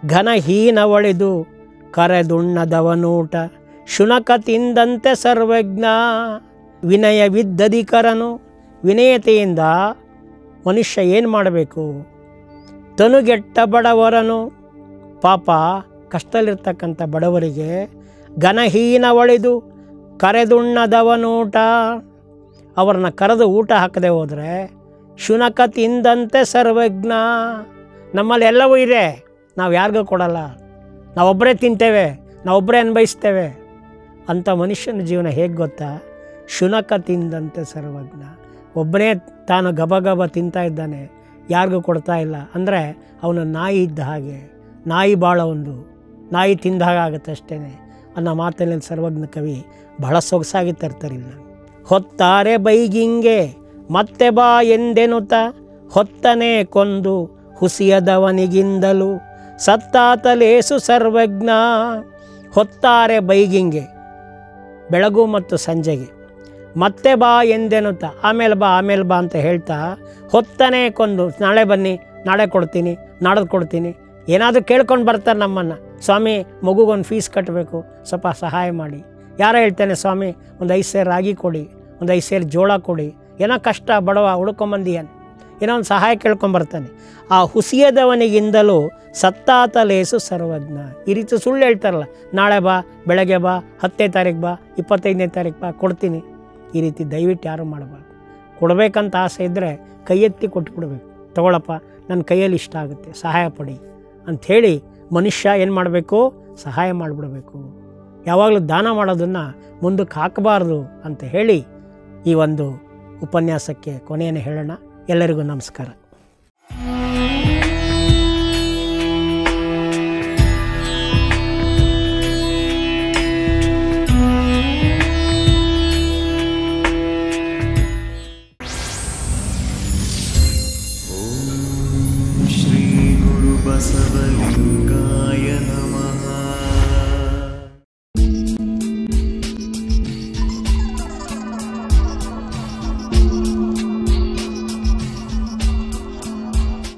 ಘನಹೀನ ಒಳಿದು ಕರೆದುಣ್ಣದವನೂಟ ಶುನಕ ತಿಂದಂತೆ ಸರ್ವಜ್ಞ ವಿನಯವಿದ್ದಧಿಕರನು ವಿನಯತೆಯಿಂದ ಮನುಷ್ಯ ಏನು ಮಾಡಬೇಕು ತನುಗೆಟ್ಟ ಬಡವರನು ಪಾಪ ಕಷ್ಟದಲ್ಲಿರ್ತಕ್ಕಂಥ ಬಡವರಿಗೆ ಘನಹೀನ ಒಳಿದು ಕರೆದುಣ್ಣದವನೂಟ ಅವ್ರನ್ನ ಕರೆದು ಊಟ ಹಾಕದೆ ಹೋದರೆ ಶುನಕ ತಿಂದಂತೆ ಸರ್ವಜ್ಞ ನಮ್ಮಲ್ಲಿ ಎಲ್ಲವೂ ಇದೆ ನಾವು ಯಾರಿಗೂ ಕೊಡಲ್ಲ ನಾವೊಬ್ಬರೇ ತಿಂತೇವೆ ನಾವೊಬ್ಬರೇ ಅನ್ಭವಿಸ್ತೇವೆ ಅಂಥ ಮನುಷ್ಯನ ಜೀವನ ಹೇಗೆ ಗೊತ್ತಾ ಶುನಕ ತಿಂದಂತೆ ಸರ್ವಜ್ಞ ಒಬ್ಬನೇ ತಾನು ಗಬ ಗಬ ತಿಂತಾ ಇದ್ದಾನೆ ಯಾರಿಗೂ ಕೊಡ್ತಾ ಇಲ್ಲ ಅಂದರೆ ಅವನು ನಾಯಿ ಇದ್ದ ಹಾಗೆ ನಾಯಿ ಭಾಳ ಒಂದು ನಾಯಿ ತಿಂದ ಹಾಗೆ ಆಗುತ್ತೆ ಅಷ್ಟೇ ಅನ್ನೋ ಮಾತಲ್ಲಿ ಸರ್ವಜ್ಞ ಕವಿ ಬಹಳ ಸೊಗಸಾಗಿ ತರ್ತಾರೆ ಇಲ್ಲಿ ಹೊತ್ತಾರೆ ಬೈಗಿಂಗೆ ಮತ್ತೆ ಬಾ ಎಂದೆನುತ ಹೊತ್ತನೆ ಕೊಂದು ಹುಸಿಯದವನಿಗಿಂದಲೂ ಸತ್ತಾತಲೇಸು ಸರ್ವಜ್ಞ ಹೊತ್ತಾರೆ ಬೈಗಿಂಗೆ ಬೆಳಗು ಮತ್ತು ಸಂಜೆಗೆ ಮತ್ತೆ ಬಾ ಎಂದೆನುತ್ತ ಆಮೇಲೆ ಬಾ ಆಮೇಲೆ ಬಾ ಅಂತ ಹೇಳ್ತಾ ಹೊತ್ತನೇ ಕೊಂದು ನಾಳೆ ಬನ್ನಿ ನಾಳೆ ಕೊಡ್ತೀನಿ ನಾಡದು ಕೊಡ್ತೀನಿ ಏನಾದರೂ ಕೇಳ್ಕೊಂಡು ಬರ್ತಾರೆ ನಮ್ಮನ್ನು ಸ್ವಾಮಿ ಮಗುಗೊಂದು ಫೀಸ್ ಕಟ್ಟಬೇಕು ಸ್ವಲ್ಪ ಸಹಾಯ ಮಾಡಿ ಯಾರೋ ಹೇಳ್ತಾನೆ ಸ್ವಾಮಿ ಒಂದು ಐದು ಸೇರು ರಾಗಿ ಕೊಡಿ ಒಂದು ಐದು ಸೇರು ಜೋಳ ಕೊಡಿ ಏನೋ ಕಷ್ಟ ಬಡವ ಹುಡ್ಕೊಂಬಂದಿಯಾನೆ ಏನೋ ಒಂದು ಸಹಾಯ ಕೇಳ್ಕೊಂಬರ್ತಾನೆ ಆ ಹುಸಿಯದವನಿಗಿಂದಲೂ ಸತ್ತಾತ ಲೇಸು ಸರ್ವಜ್ಞ ಈ ರೀತಿ ಸುಳ್ಳು ಹೇಳ್ತಾರಲ್ಲ ನಾಳೆ ಬಾ ಬೆಳಗ್ಗೆ ಬಾ ಹತ್ತನೇ ತಾರೀಕು ಬಾ ಇಪ್ಪತ್ತೈದನೇ ತಾರೀಕು ಬಾ ಕೊಡ್ತೀನಿ ಈ ರೀತಿ ದಯವಿಟ್ಟು ಯಾರು ಮಾಡಬಾರ್ದು ಕೊಡಬೇಕಂತ ಆಸೆ ಇದ್ದರೆ ಕೈ ಎತ್ತಿ ಕೊಟ್ಬಿಡ್ಬೇಕು ತಗೊಳಪ್ಪ ನನ್ನ ಕೈಯಲ್ಲಿ ಇಷ್ಟ ಆಗುತ್ತೆ ಸಹಾಯ ಪಡಿ ಅಂಥೇಳಿ ಮನುಷ್ಯ ಏನು ಮಾಡಬೇಕು ಸಹಾಯ ಮಾಡಿಬಿಡಬೇಕು ಯಾವಾಗಲೂ ದಾನ ಮಾಡೋದನ್ನು ಮುಂದಕ್ಕೆ ಹಾಕಬಾರ್ದು ಅಂತ ಹೇಳಿ ಈ ಒಂದು ಉಪನ್ಯಾಸಕ್ಕೆ ಕೊನೆಯನ್ನು ಹೇಳೋಣ ಎಲ್ಲರಿಗೂ ನಮಸ್ಕಾರ